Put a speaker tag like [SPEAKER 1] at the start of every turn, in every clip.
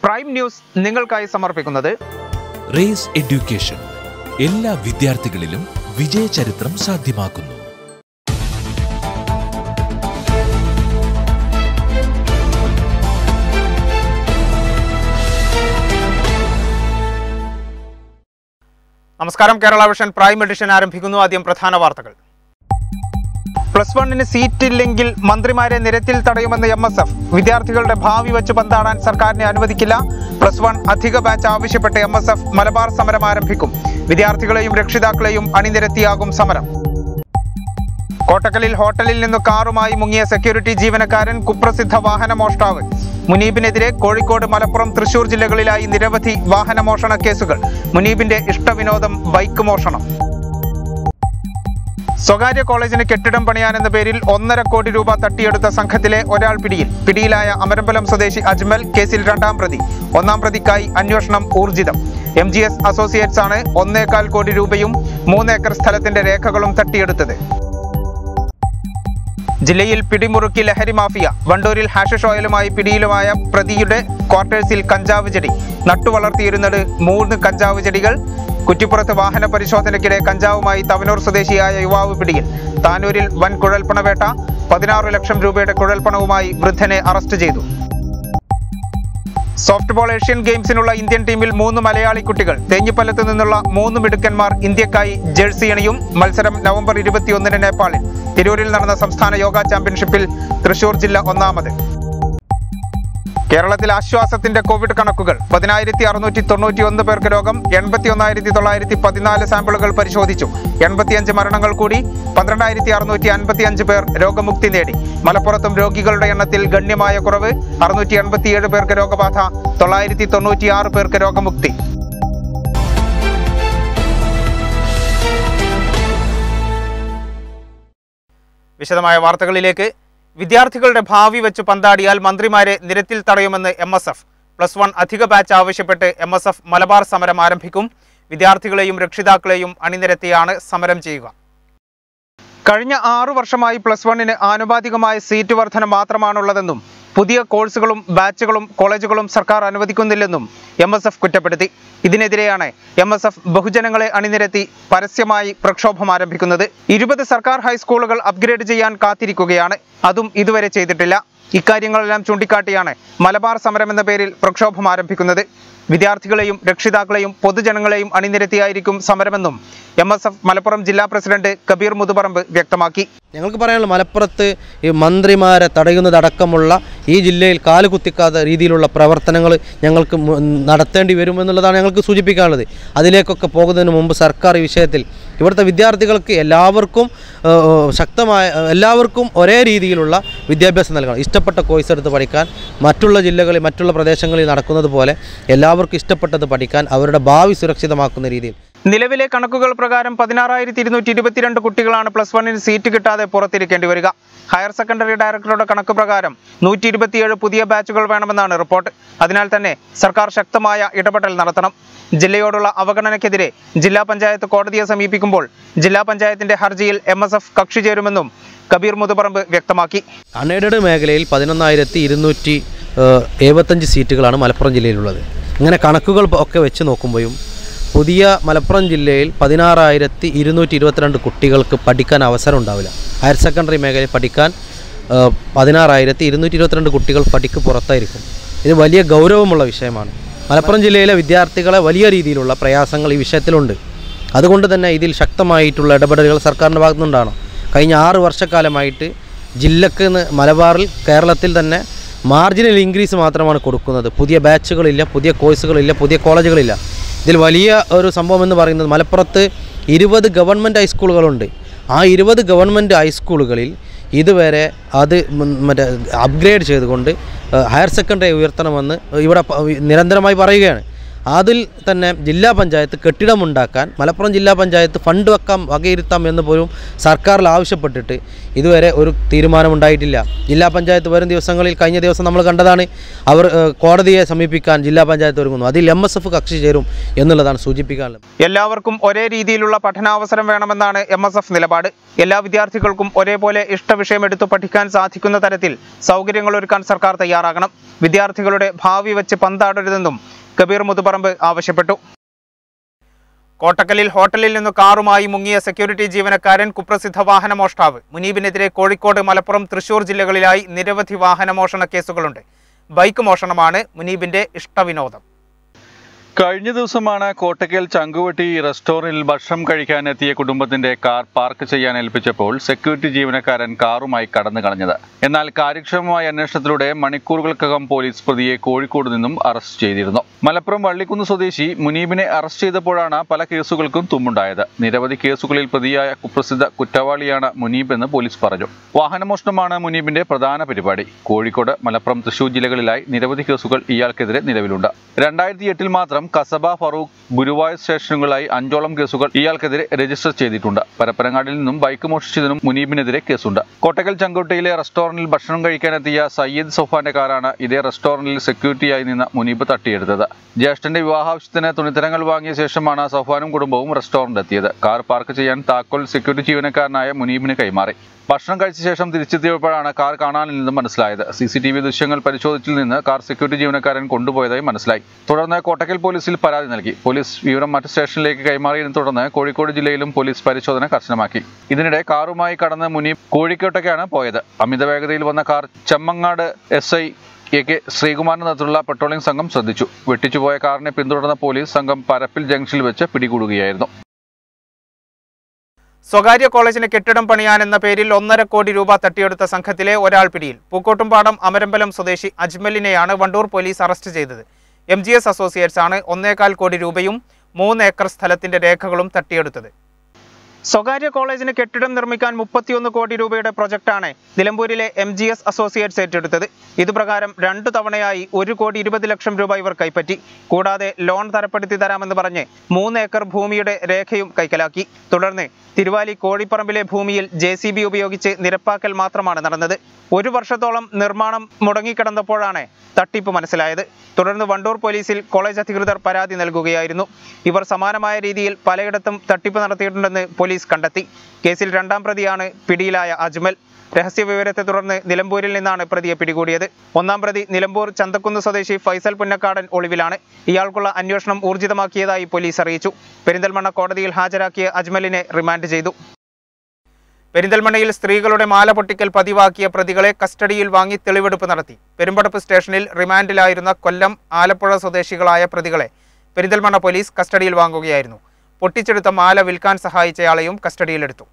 [SPEAKER 1] Prime news നിങ്ങൾക്കായി സമർപ്പിക്കുന്നത്
[SPEAKER 2] raise education എല്ലാ വിദ്യാർത്ഥികളിലും വിജയചരിത്രം സാധ്യമാക്കുന്നു
[SPEAKER 1] നമസ്കാരം കേരള വിഷൻ പ്രൈം എഡിഷൻ ആരംഭിക്കുന്നു ആദ്യം പ്രധാന വാർത്തകൾ പ്ലസ് വണ്ണിന് സീറ്റില്ലെങ്കിൽ മന്ത്രിമാരെ നിരത്തിൽ തടയുമെന്ന് എം എസ് എഫ് വിദ്യാർത്ഥികളുടെ ഭാവി വെച്ച് പന്താടാൻ സർക്കാരിനെ അനുവദിക്കില്ല പ്ലസ് വൺ അധിക ബാച്ച് ആവശ്യപ്പെട്ട് എം എസ് എഫ് മലബാർ സമരം ആരംഭിക്കും വിദ്യാർത്ഥികളെയും രക്ഷിതാക്കളെയും അണിനിരത്തിയാകും സമരം കോട്ടക്കലിൽ ഹോട്ടലിൽ നിന്ന് കാറുമായി മുങ്ങിയ സെക്യൂരിറ്റി ജീവനക്കാരൻ കുപ്രസിദ്ധ വാഹന മോഷ്ടാവ് മുനീബിനെതിരെ കോഴിക്കോട് മലപ്പുറം തൃശൂർ ജില്ലകളിലായി നിരവധി വാഹന മോഷണ കേസുകൾ മുനീബിന്റെ ഇഷ്ടവിനോദം ബൈക്ക് മോഷണം സ്വകാര്യ കോളേജിന് കെട്ടിടം പണിയാനെന്ന പേരിൽ ഒന്നര കോടി രൂപ തട്ടിയെടുത്ത സംഘത്തിലെ ഒരാൾ പിടിയിൽ പിടിയിലായ അമരമ്പലം സ്വദേശി അജ്മൽ കേസിൽ രണ്ടാം പ്രതി ഒന്നാം പ്രതിക്കായി അന്വേഷണം ഊർജിതം എം ജി എസ് അസോസിയേറ്റ്സ് ആണ് ഒന്നേകാൽ കോടി രൂപയും മൂന്നേക്കർ സ്ഥലത്തിന്റെ രേഖകളും തട്ടിയെടുത്തത് ജില്ലയിൽ പിടിമുറുക്കി ലഹരി മാഫിയ വണ്ടൂരിൽ ഹാഷിഷ് ഓയിലുമായി പിടിയിലുമായ പ്രതിയുടെ ക്വാർട്ടേഴ്സിൽ കഞ്ചാവ് ചെടി നട്ടുവളർത്തിയിരുന്നത് മൂന്ന് കഞ്ചാവ് ചെടികൾ കുറ്റിപ്പുറത്ത് വാഹന പരിശോധനയ്ക്കിടെ കഞ്ചാവുമായി തവനൂർ സ്വദേശിയായ യുവാവ് പിടിയിൽ താനൂരിൽ വൻ കുഴൽപ്പണവേട്ട പതിനാറ് ലക്ഷം രൂപയുടെ കുഴൽപ്പണവുമായി വൃദ്ധനെ അറസ്റ്റ് ചെയ്തു സോഫ്റ്റ് ബോൾ ഏഷ്യൻ ഗെയിംസിനുള്ള ഇന്ത്യൻ ടീമിൽ മൂന്ന് മലയാളി കുട്ടികൾ തേഞ്ഞിപ്പലത്ത് നിന്നുള്ള മൂന്ന് മിടുക്കന്മാർ ഇന്ത്യക്കായി ജേഴ്സി അണിയും മത്സരം നവംബർ ഇരുപത്തിയൊന്നിന് നേപ്പാളിൽ തിരൂരിൽ നടന്ന സംസ്ഥാന യോഗ ചാമ്പ്യൻഷിപ്പിൽ തൃശൂർ ജില്ല ഒന്നാമത് കേരളത്തിൽ ആശ്വാസത്തിന്റെ കോവിഡ് കണക്കുകൾ പതിനായിരത്തി അറുന്നൂറ്റി തൊണ്ണൂറ്റി ഒന്ന് പേർക്ക് രോഗം എൺപത്തി ഒന്നായിരത്തി തൊള്ളായിരത്തി പതിനാല് സാമ്പിളുകൾ പരിശോധിച്ചു എൺപത്തിയഞ്ച് മരണങ്ങൾ കൂടി പന്ത്രണ്ടായിരത്തി അറുന്നൂറ്റി അൻപത്തി അഞ്ച് പേർ രോഗമുക്തി നേടി മലപ്പുറത്തും രോഗികളുടെ എണ്ണത്തിൽ ഗണ്യമായ കുറവ് അറുന്നൂറ്റി എൺപത്തിയേഴ് പേർക്ക് രോഗബാധ തൊള്ളായിരത്തി തൊണ്ണൂറ്റിയാറ് പേർക്ക് രോഗമുക്തി വിശദമായ വാർത്തകളിലേക്ക് വിദ്യാർത്ഥികളുടെ ഭാവി വെച്ച് പന്താടിയാൽ മന്ത്രിമാരെ നിരത്തിൽ തടയുമെന്ന് M S F plus one അധിക ബാച്ച് ആവശ്യപ്പെട്ട് എം എസ് എഫ് മലബാർ സമരം ആരംഭിക്കും വിദ്യാർത്ഥികളെയും രക്ഷിതാക്കളെയും അണിനിരത്തിയാണ് സമരം ചെയ്യുക കഴിഞ്ഞ ആറു വർഷമായി പ്ലസ് വണ്ണിന് ആനുപാതികമായ സീറ്റ് വർധന മാത്രമാണുള്ളതെന്നും പുതിയ കോഴ്സുകളും ബാച്ചുകളും കോളേജുകളും സർക്കാർ അനുവദിക്കുന്നില്ലെന്നും എം എസ് എഫ് കുറ്റപ്പെടുത്തി ഇതിനെതിരെയാണ് എം എസ് എഫ് ബഹുജനങ്ങളെ അണിനിരത്തി പരസ്യമായി പ്രക്ഷോഭം ആരംഭിക്കുന്നത് ഇരുപത് സർക്കാർ ഹൈസ്കൂളുകൾ അപ്ഗ്രേഡ് ചെയ്യാൻ കാത്തിരിക്കുകയാണ് അതും ഇതുവരെ ചെയ്തിട്ടില്ല ഇക്കാര്യങ്ങളെല്ലാം ചൂണ്ടിക്കാട്ടിയാണ് മലബാർ സമരം എന്ന പേരിൽ പ്രക്ഷോഭം ആരംഭിക്കുന്നത് വിദ്യാർത്ഥികളെയും രക്ഷിതാക്കളെയും പൊതുജനങ്ങളെയും അണിനിരത്തിയായിരിക്കും സമരമെന്നും എം എസ് എഫ് മലപ്പുറം ജില്ലാ പ്രസിഡന്റ് കബീർ മുതുപറമ്പ് വ്യക്തമാക്കി
[SPEAKER 3] ഞങ്ങൾക്ക് പറയാനുള്ള മലപ്പുറത്ത് ഈ മന്ത്രിമാരെ തടയുന്നതടക്കമുള്ള ഈ ജില്ലയിൽ കാല് കുത്തിക്കാത്ത രീതിയിലുള്ള പ്രവർത്തനങ്ങൾ ഞങ്ങൾക്ക് മു- നടത്തേണ്ടി വരുമെന്നുള്ളതാണ് ഞങ്ങൾക്ക് സൂചിപ്പിക്കാനുള്ളത് അതിലേക്കൊക്കെ പോകുന്നതിന് മുമ്പ് സർക്കാർ ഈ വിഷയത്തിൽ ഇവിടുത്തെ വിദ്യാർത്ഥികൾക്ക് എല്ലാവർക്കും ഏഹ്, ഏഹ്, ശക്തമായ എല്ലാവർക്കും ഒരേ രീതിയിലുള്ള വിദ്യാഭ്യാസം നൽകണം ഇഷ്ടപ്പെട്ട കോഴ്സ് എടുത്ത് പഠിക്കാൻ മറ്റുള്ള ജില്ലകളിൽ മറ്റുള്ള പ്രദേശങ്ങളിൽ നടക്കുന്നത് പോലെ എല്ലാവർക്കും ഇഷ്ടപ്പെട്ടത് പഠിക്കാൻ അവരുടെ ഭാവി സുരക്ഷിതമാക്കുന്ന രീതിയിൽ
[SPEAKER 1] നിലവിലെ കണക്കുകൾ പ്രകാരം പതിനാറായിരത്തി ഇരുന്നൂറ്റി ഇരുപത്തിരണ്ട് കുട്ടികളാണ് പ്ലസ് വണ്ണിന് സീറ്റ് കിട്ടാതെ പുറത്തിരിക്കേണ്ടി വരിക ഹയർ സെക്കൻഡറി ഡയറക്ടറുടെ കണക്ക് പ്രകാരം നൂറ്റി ഇരുപത്തിയേഴ് പുതിയ ബാച്ചുകൾ വേണമെന്നാണ് റിപ്പോർട്ട് അതിനാൽ തന്നെ സർക്കാർ ശക്തമായ ഇടപെടൽ നടത്തണം ജില്ലയോടുള്ള അവഗണനയ്ക്കെതിരെ ജില്ലാ പഞ്ചായത്ത് കോടതിയെ സമീപിക്കുമ്പോൾ ജില്ലാ പഞ്ചായത്തിന്റെ ഹർജിയിൽ എം എസ് എഫ് കക്ഷി ചേരുമെന്നും കബീർ മുതുപറമ്പ് വ്യക്തമാക്കി
[SPEAKER 3] അൺഎയ്ഡഡ് മേഖലയിൽ പതിനൊന്നായിരത്തി ഇരുന്നൂറ്റി എഴുപത്തഞ്ച് സീറ്റുകളാണ് മലപ്പുറം ജില്ലയിലുള്ളത് ഇങ്ങനെ കണക്കുകൾ ഒക്കെ വെച്ച് നോക്കുമ്പോഴും പുതിയ മലപ്പുറം ജില്ലയിൽ പതിനാറായിരത്തി ഇരുന്നൂറ്റി ഇരുപത്തിരണ്ട് കുട്ടികൾക്ക് പഠിക്കാൻ അവസരം ഉണ്ടാവില്ല ഹയർ സെക്കൻഡറി മേഖലയിൽ പഠിക്കാൻ ഏഹ്, പതിനാറായിരത്തി ഇരുന്നൂറ്റി ഇരുപത്തിരണ്ട് കുട്ടികൾ പഠിക്ക് പുറത്തായിരിക്കും ഇത് വലിയ ഗൗരവമുള്ള വിഷയമാണ് മലപ്പുറം ജില്ലയിലെ വിദ്യാർത്ഥികളെ വലിയ രീതിയിലുള്ള പ്രയാസങ്ങൾ ഈ വിഷയത്തിലുണ്ട് അതുകൊണ്ട് തന്നെ ഇതിൽ ശക്തമായിട്ടുള്ള ഇടപെടലുകൾ സർക്കാരിൻ്റെ ഭാഗത്തുനിന്നുണ്ടാണ് കഴിഞ്ഞ ആറ് വർഷക്കാലമായിട്ട് ജില്ലക്ക് ന്ന് മലബാറിൽ കേരളത്തിൽ തന്നെ മാർജിനൽ ഇൻക്രീസ് മാത്രമാണ് കൊടുക്കുന്നത് പുതിയ ബാച്ചുകളില്ല പുതിയ കോഴ്സുകളില്ല പുതിയ കോളേജുകളില്ല ഇതിൽ വലിയ ഒരു സംഭവം എന്ന് പറയുന്നത് മലപ്പുറത്ത് ഇരുപത് ഗവൺമെൻറ് ഹൈസ്കൂളുകളുണ്ട് ആ ഇരുപത് ഗവൺമെൻറ് ഹൈസ്കൂളുകളിൽ ഇതുവരെ അത് മ- മറ്റേ അപ്ഗ്രേഡ് ചെയ്തുകൊണ്ട് ഏഹ്, ഹയർ സെക്കൻഡറി ഉയർത്തണമെന്ന് ഇവിടെ പ- നിരന്തരമായി പറയുകയാണ് അതിൽ തന്നെ ജില്ലാ പഞ്ചായത്ത് കെട്ടിടമുണ്ടാക്കാൻ മലപ്പുറം ജില്ലാ പഞ്ചായത്ത് ഫണ്ട് വെക്കാം വകയിരുത്താം എന്ന് പോലും സർക്കാരിൽ ആവശ്യപ്പെട്ടിട്ട് ഇതുവരെ ഒരു തീരുമാനമുണ്ടായിട്ടില്ല ജില്ലാ പഞ്ചായത്ത് വരും ദിവസങ്ങളിൽ കഴിഞ്ഞ ദിവസം നമ്മൾ കണ്ടതാണ് അവർ ഏഹ്, കോടതിയെ സമീപിക്കാൻ ജില്ലാ പഞ്ചായത്ത് ഒരുങ്ങുന്നു അതിൽ എം എസ് എഫ് കക്ഷി ചേരും എന്നുള്ളതാണ് സൂചിപ്പിക്കാനുള്ളത്
[SPEAKER 1] എല്ലാവർക്കും ഒരേ രീതിയിലുള്ള പഠനാവസരം വേണമെന്നാണ് എം എസ് എഫ് നിലപാട് എല്ലാ വിദ്യാർത്ഥികൾക്കും ഒരേപോലെ ഇഷ്ടവിഷയം എടുത്തു പഠിക്കാൻ സാധിക്കുന്ന തരത്തിൽ സൗകര്യങ്ങൾ ഒരുക്കാൻ സർക്കാർ തയ്യാറാകണം വിദ്യാർത്ഥികളുടെ ഭാവി വെച്ച് പന്താടരുതെന്നും കബീർ മുതുപറമ്പ് ആവശ്യപ്പെട്ടു കോട്ടക്കലിൽ ഹോട്ടലിൽ നിന്ന് കാറുമായി മുങ്ങിയ സെക്യൂരിറ്റി ജീവനക്കാരൻ കുപ്രസിദ്ധ വാഹനമോഷ്ടാവ് മുനീബിനെതിരെ കോഴിക്കോട് മലപ്പുറം തൃശൂർ ജില്ലകളിലായി നിരവധി വാഹനമോഷണ കേസുകളുണ്ട് ബൈക്ക് മോഷണമാണ് മുനീബിന്റെ ഇഷ്ടവിനോദം
[SPEAKER 4] കഴിഞ്ഞ ദിവസമാണ് കോട്ടക്കൽ ചങ്കുവെട്ടി റെസ്റ്റോറന്റിൽ ഭക്ഷണം കഴിക്കാനെത്തിയ കുടുംബത്തിന്റെ കാർ പാർക്ക് ചെയ്യാൻ ഏൽപ്പിച്ചപ്പോൾ സെക്യൂരിറ്റി ജീവനക്കാരൻ കാറുമായി കടന്നു കളഞ്ഞത് എന്നാൽ കാര്യക്ഷമമായ അന്വേഷണത്തിലൂടെ മണിക്കൂറുകൾക്കകം പോലീസ് പ്രതിയെ കോഴിക്കോട് നിന്നും അറസ്റ്റ് ചെയ്തിരുന്നു മലപ്പുറം വള്ളിക്കുന്ന് സ്വദേശി മുനീബിനെ അറസ്റ്റ് ചെയ്തപ്പോഴാണ് പല കേസുകൾക്കും തുമ്മുണ്ടായത് നിരവധി കേസുകളിൽ പ്രതിയായ കുപ്രസിദ്ധ കുറ്റവാളിയാണ് മുനീബ് എന്ന് പോലീസ് പറഞ്ഞു വാഹനമോഷണമാണ് മുനീബിന്റെ പ്രധാന പരിപാടി കോഴിക്കോട് മലപ്പുറം തൃശൂർ ജില്ലകളിലായി നിരവധി കേസുകൾ ഇയാൾക്കെതിരെ നിലവിലുണ്ട് രണ്ടായിരത്തി എട്ടിൽ മാത്രം കസബ ഫറൂഖ് ഗുരുവായൂർ സ്റ്റേഷനുകളായി അഞ്ചോളം കേസുകൾ ഇയാൾക്കെതിരെ രജിസ്റ്റർ ചെയ്തിട്ടുണ്ട് പരപ്പനങ്ങാടിൽ നിന്നും ബൈക്ക് മോഷ്ടിച്ചതിനും മുനീബിനെതിരെ കേസുണ്ട് കോട്ടക്കൽ ചങ്കോട്ടയിലെ റെസ്റ്റോറന്റിൽ ഭക്ഷണം കഴിക്കാനെത്തിയ സയ്യിദ് സൊഫാന്റെ കാറാണ് ഇതേ റെസ്റ്റോറന്റിൽ സെക്യൂരിറ്റിയായി നിന്ന മുനീബ് തട്ടിയെടുത്തത് ജ്യേഷ്ഠന്റെ വിവാഹാവശ്യത്തിന് തുണിത്തരങ്ങൾ വാങ്ങിയ ശേഷമാണ് സൊഫാനും കുടുംബവും റെസ്റ്റോറന്റ് എത്തിയത് കാർ പാർക്ക് ചെയ്യാൻ താക്കോൽ സെക്യൂരിറ്റി ജീവനക്കാരനായ മുനീബിന് കൈമാറി ഭക്ഷണം കഴിച്ച ശേഷം തിരിച്ചെത്തിയപ്പോഴാണ് കാർ കാണാനില്ലെന്ന് മനസ്സിലായത് സി സി ടി വി ദൃശ്യങ്ങൾ പരിശോധിച്ചതിൽ നിന്ന് കാർ സെക്യൂരിറ്റി ജീവനക്കാരൻ കൊണ്ടുപോയതായി മനസ്സിലായി തുടർന്ന് കോട്ടക്കൽ പോലീസിൽ പരാതി നൽകി പോലീസ് വിവരം മറ്റ് സ്റ്റേഷനിലേക്ക് കൈമാറിയതിനെ തുടർന്ന് കോഴിക്കോട് ജില്ലയിലും പോലീസ് പരിശോധന കർശനമാക്കി ഇതിനിടെ കാറുമായി കടന്ന് മുനീബ് കോഴിക്കോട്ടേക്കാണ് പോയത് അമിത വേഗതയിൽ വന്ന car Chemmangad S I A K ശ്രീകുമാറിന്റെ നേതൃത്വത്തിലുള്ള പെട്രോളിംഗ് സംഘം ശ്രദ്ധിച്ചു വെട്ടിച്ചുപോയ കാറിനെ പിന്തുടർന്ന പോലീസ് സംഘം പരപ്പിൽ ജംഗ്ഷനിൽ വെച്ച് പിടികൂടുകയായിരുന്നു
[SPEAKER 1] സ്വകാര്യ കോളേജിന് കെട്ടിടം പണിയാൻ എന്ന പേരിൽ ഒന്നര കോടി രൂപ തട്ടിയെടുത്ത സംഘത്തിലെ ഒരാൾ പിടിയിൽ പൂക്കോട്ടുംപാടം അമരമ്പലം സ്വദേശി അജ്മലിനെയാണ് വണ്ടൂർ പോലീസ് അറസ്റ്റ് ചെയ്തത് എം ജി എസ് അസോസിയേറ്റ്സ് ആണ് ഒന്നേകാൽ കോടി രൂപയും മൂന്ന് ഏക്കർ സ്ഥലത്തിന്റെ രേഖകളും തട്ടിയെടുത്തത് സ്വകാര്യ കോളേജിന് കെട്ടിടം നിർമ്മിക്കാൻ മുപ്പത്തിയൊന്ന് കോടി രൂപയുടെ പ്രൊജക്ടാണ് നിലമ്പൂരിലെ എം ജി എസ് അസോസിയേറ്റ്സ് ഏറ്റെടുത്തത് ഇതുപ്രകാരം രണ്ടു തവണയായി ഒരു കോടി ഇരുപത് ലക്ഷം രൂപ ഇവർ കൈപ്പറ്റി കൂടാതെ ലോൺ തരപ്പെടുത്തി തരാമെന്ന് പറഞ്ഞ് മൂന്ന് ഏക്കർ ഭൂമിയുടെ രേഖയും കൈക്കലാക്കി തുടർന്ന് തിരുവാലി കോഴിപ്പറമ്പിലെ ഭൂമിയിൽ ജെ സി ബി ഉപയോഗിച്ച് നിരപ്പാക്കൽ മാത്രമാണ് നടന്നത് ഒരു വർഷത്തോളം നിർമ്മാണം മുടങ്ങിക്കിടന്നപ്പോഴാണ് തട്ടിപ്പ് മനസ്സിലായത് തുടർന്ന് വണ്ടൂർ പോലീസിൽ കോളേജ് അധികൃതർ പരാതി നൽകുകയായിരുന്നു ഇവർ സമാനമായ രീതിയിൽ പലയിടത്തും തട്ടിപ്പ് നടത്തിയിട്ടുണ്ടെന്ന് പോലീസ് കണ്ടെത്തി കേസിൽ രണ്ടാം പ്രതിയാണ് പിടിയിലായ അജ്മൽ രഹസ്യവിവരത്തെ തുടർന്ന് നിലമ്പൂരിൽ നിന്നാണ് പ്രതിയെ പിടികൂടിയത് ഒന്നാം പ്രതി നിലമ്പൂർ ചന്തക്കുന്ന് സ്വദേശി ഫൈസൽ പുന്നക്കാടൻ ഒളിവിലാണ് ഇയാൾക്കുള്ള അന്വേഷണം ഊർജിതമാക്കിയതായി പോലീസ് അറിയിച്ചു പെരിന്തൽമണ്ണ കോടതിയിൽ ഹാജരാക്കിയ അജ്മലിനെ റിമാൻഡ് ചെയ്തു പെരിന്തൽമണ്ണയിൽ സ്ത്രീകളുടെ മാല പൊട്ടിക്കൽ പതിവാക്കിയ പ്രതികളെ കസ്റ്റഡിയിൽ വാങ്ങി തെളിവെടുപ്പ് നടത്തി പെരുമ്പടപ്പ് സ്റ്റേഷനിൽ റിമാൻഡിലായിരുന്ന കൊല്ലം ആലപ്പുഴ സ്വദേശികളായ പ്രതികളെ പെരിന്തൽമണ്ണ പോലീസ് കസ്റ്റഡിയിൽ വാങ്ങുകയായിരുന്നു പൊട്ടിച്ചെടുത്ത മാല വിൽക്കാൻ സഹായിച്ചയാളെയും കസ്റ്റഡിയിലെടുത്തു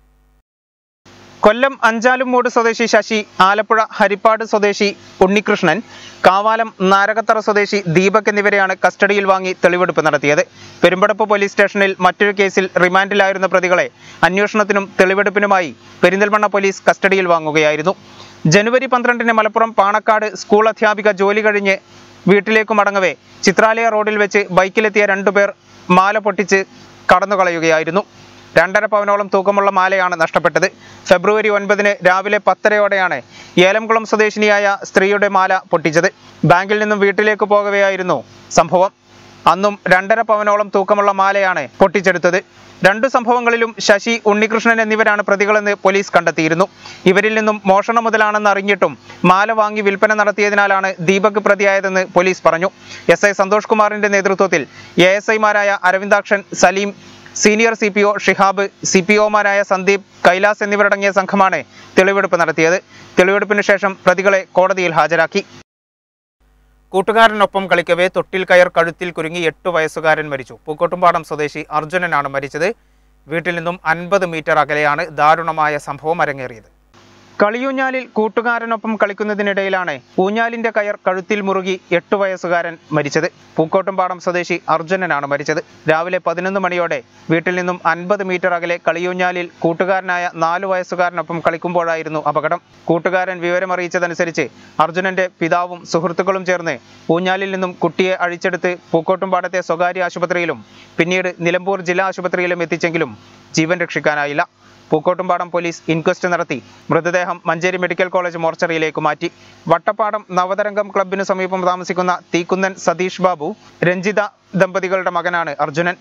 [SPEAKER 1] കൊല്ലം അഞ്ചാലുംമൂട് സ്വദേശി ശശി ആലപ്പുഴ ഹരിപ്പാട് സ്വദേശി ഉണ്ണികൃഷ്ണൻ കാവാലം നാരകത്തറ സ്വദേശി ദീപക് എന്നിവരെയാണ് കസ്റ്റഡിയിൽ വാങ്ങി തെളിവെടുപ്പ് നടത്തിയത് പെരുമ്പടപ്പ് പോലീസ് സ്റ്റേഷനിൽ മറ്റൊരു കേസിൽ റിമാൻഡിലായിരുന്ന പ്രതികളെ അന്വേഷണത്തിനും തെളിവെടുപ്പിനുമായി പെരിന്തൽമണ്ണ പോലീസ് കസ്റ്റഡിയിൽ വാങ്ങുകയായിരുന്നു ജനുവരി പന്ത്രണ്ടിന് മലപ്പുറം പാണക്കാട് സ്കൂൾ അധ്യാപിക ജോലി കഴിഞ്ഞ് വീട്ടിലേക്ക് മടങ്ങവേ ചിത്രാലയ റോഡിൽ വെച്ച് ബൈക്കിലെത്തിയ രണ്ടുപേർ മാല പൊട്ടിച്ച് കടന്നുകളയുകയായിരുന്നു രണ്ടര പവനോളം തൂക്കമുള്ള മാലയാണ് നഷ്ടപ്പെട്ടത് ഫെബ്രുവരി ഒൻപതിന് രാവിലെ പത്തരയോടെയാണ് ഏലംകുളം സ്വദേശിനിയായ സ്ത്രീയുടെ മാല പൊട്ടിച്ചത് ബാങ്കിൽ നിന്നും വീട്ടിലേക്ക് പോകവെയായിരുന്നു സംഭവം അന്നും രണ്ടര പവനോളം തൂക്കമുള്ള മാലയാണ് പൊട്ടിച്ചെടുത്തത് രണ്ടു സംഭവങ്ങളിലും ശശി ഉണ്ണികൃഷ്ണൻ എന്നിവരാണ് പ്രതികളെന്ന് പോലീസ് കണ്ടെത്തിയിരുന്നു ഇവരിൽ നിന്നും മോഷണ മുതലാണെന്ന് അറിഞ്ഞിട്ടും മാല വാങ്ങി വിൽപ്പന നടത്തിയതിനാലാണ് ദീപക് പ്രതിയായതെന്ന് പോലീസ് പറഞ്ഞു എസ് ഐ സന്തോഷ് കുമാറിന്റെ നേതൃത്വത്തിൽ എ എസ് ഐമാരായ Aravindakshan Saleem senior C P O Shihab C P ഒമാരായ സന്ദീപ് കൈലാസ് എന്നിവരടങ്ങിയ സംഘമാണ് തെളിവെടുപ്പ് നടത്തിയത് തെളിവെടുപ്പിന് ശേഷം പ്രതികളെ കോടതിയിൽ ഹാജരാക്കി കൂട്ടുകാരനൊപ്പം കളിക്കവേ തൊട്ടിൽ കയർ കഴുത്തിൽ കുരുങ്ങി എട്ട് വയസ്സുകാരൻ മരിച്ചു പൂക്കോട്ടുംപാടം സ്വദേശി അർജുനനാണ് മരിച്ചത് വീട്ടിൽ നിന്നും അൻപത് മീറ്റർ അകലെയാണ് ദാരുണമായ സംഭവം അരങ്ങേറിയത് കളിയൂഞ്ഞാലിൽ കൂട്ടുകാരനൊപ്പം കളിക്കുന്നതിനിടയിലാണ് ഊഞ്ഞാലിന്റെ കയർ കഴുത്തിൽ മുറുകി എട്ടു വയസ്സുകാരൻ മരിച്ചത് പൂക്കോട്ടുംപാടം സ്വദേശി അർജുനനാണ് മരിച്ചത് രാവിലെ പതിനൊന്ന് മണിയോടെ വീട്ടിൽ നിന്നും അൻപത് മീറ്റർ അകലെ കളിയൂഞ്ഞാലിൽ കൂട്ടുകാരനായ നാലു വയസ്സുകാരനൊപ്പം കളിക്കുമ്പോഴായിരുന്നു അപകടം കൂട്ടുകാരൻ വിവരമറിയിച്ചതനുസരിച്ച് അർജുനന്റെ പിതാവും സുഹൃത്തുക്കളും ചേർന്ന് ഊഞ്ഞാലിൽ നിന്നും കുട്ടിയെ അഴിച്ചെടുത്ത് പൂക്കോട്ടുംപാടത്തെ സ്വകാര്യ ആശുപത്രിയിലും പിന്നീട് നിലമ്പൂർ ജില്ലാ ആശുപത്രിയിലും എത്തിച്ചെങ്കിലും ജീവൻ രക്ഷിക്കാനായില്ല പൂക്കോട്ടുംപാടം പോലീസ് ഇൻക്വസ്റ്റ് നടത്തി മൃതദേഹം മഞ്ചേരി മെഡിക്കൽ കോളേജ് മോർച്ചറിയിലേക്ക് മാറ്റി വട്ടപ്പാടം നവതരംഗം ക്ലബിനു സമീപം താമസിക്കുന്ന തീക്കുന്നൻ സതീഷ് ബാബു രഞ്ജിത ദമ്പതികളുടെ മകനാണ് അർജുനൻ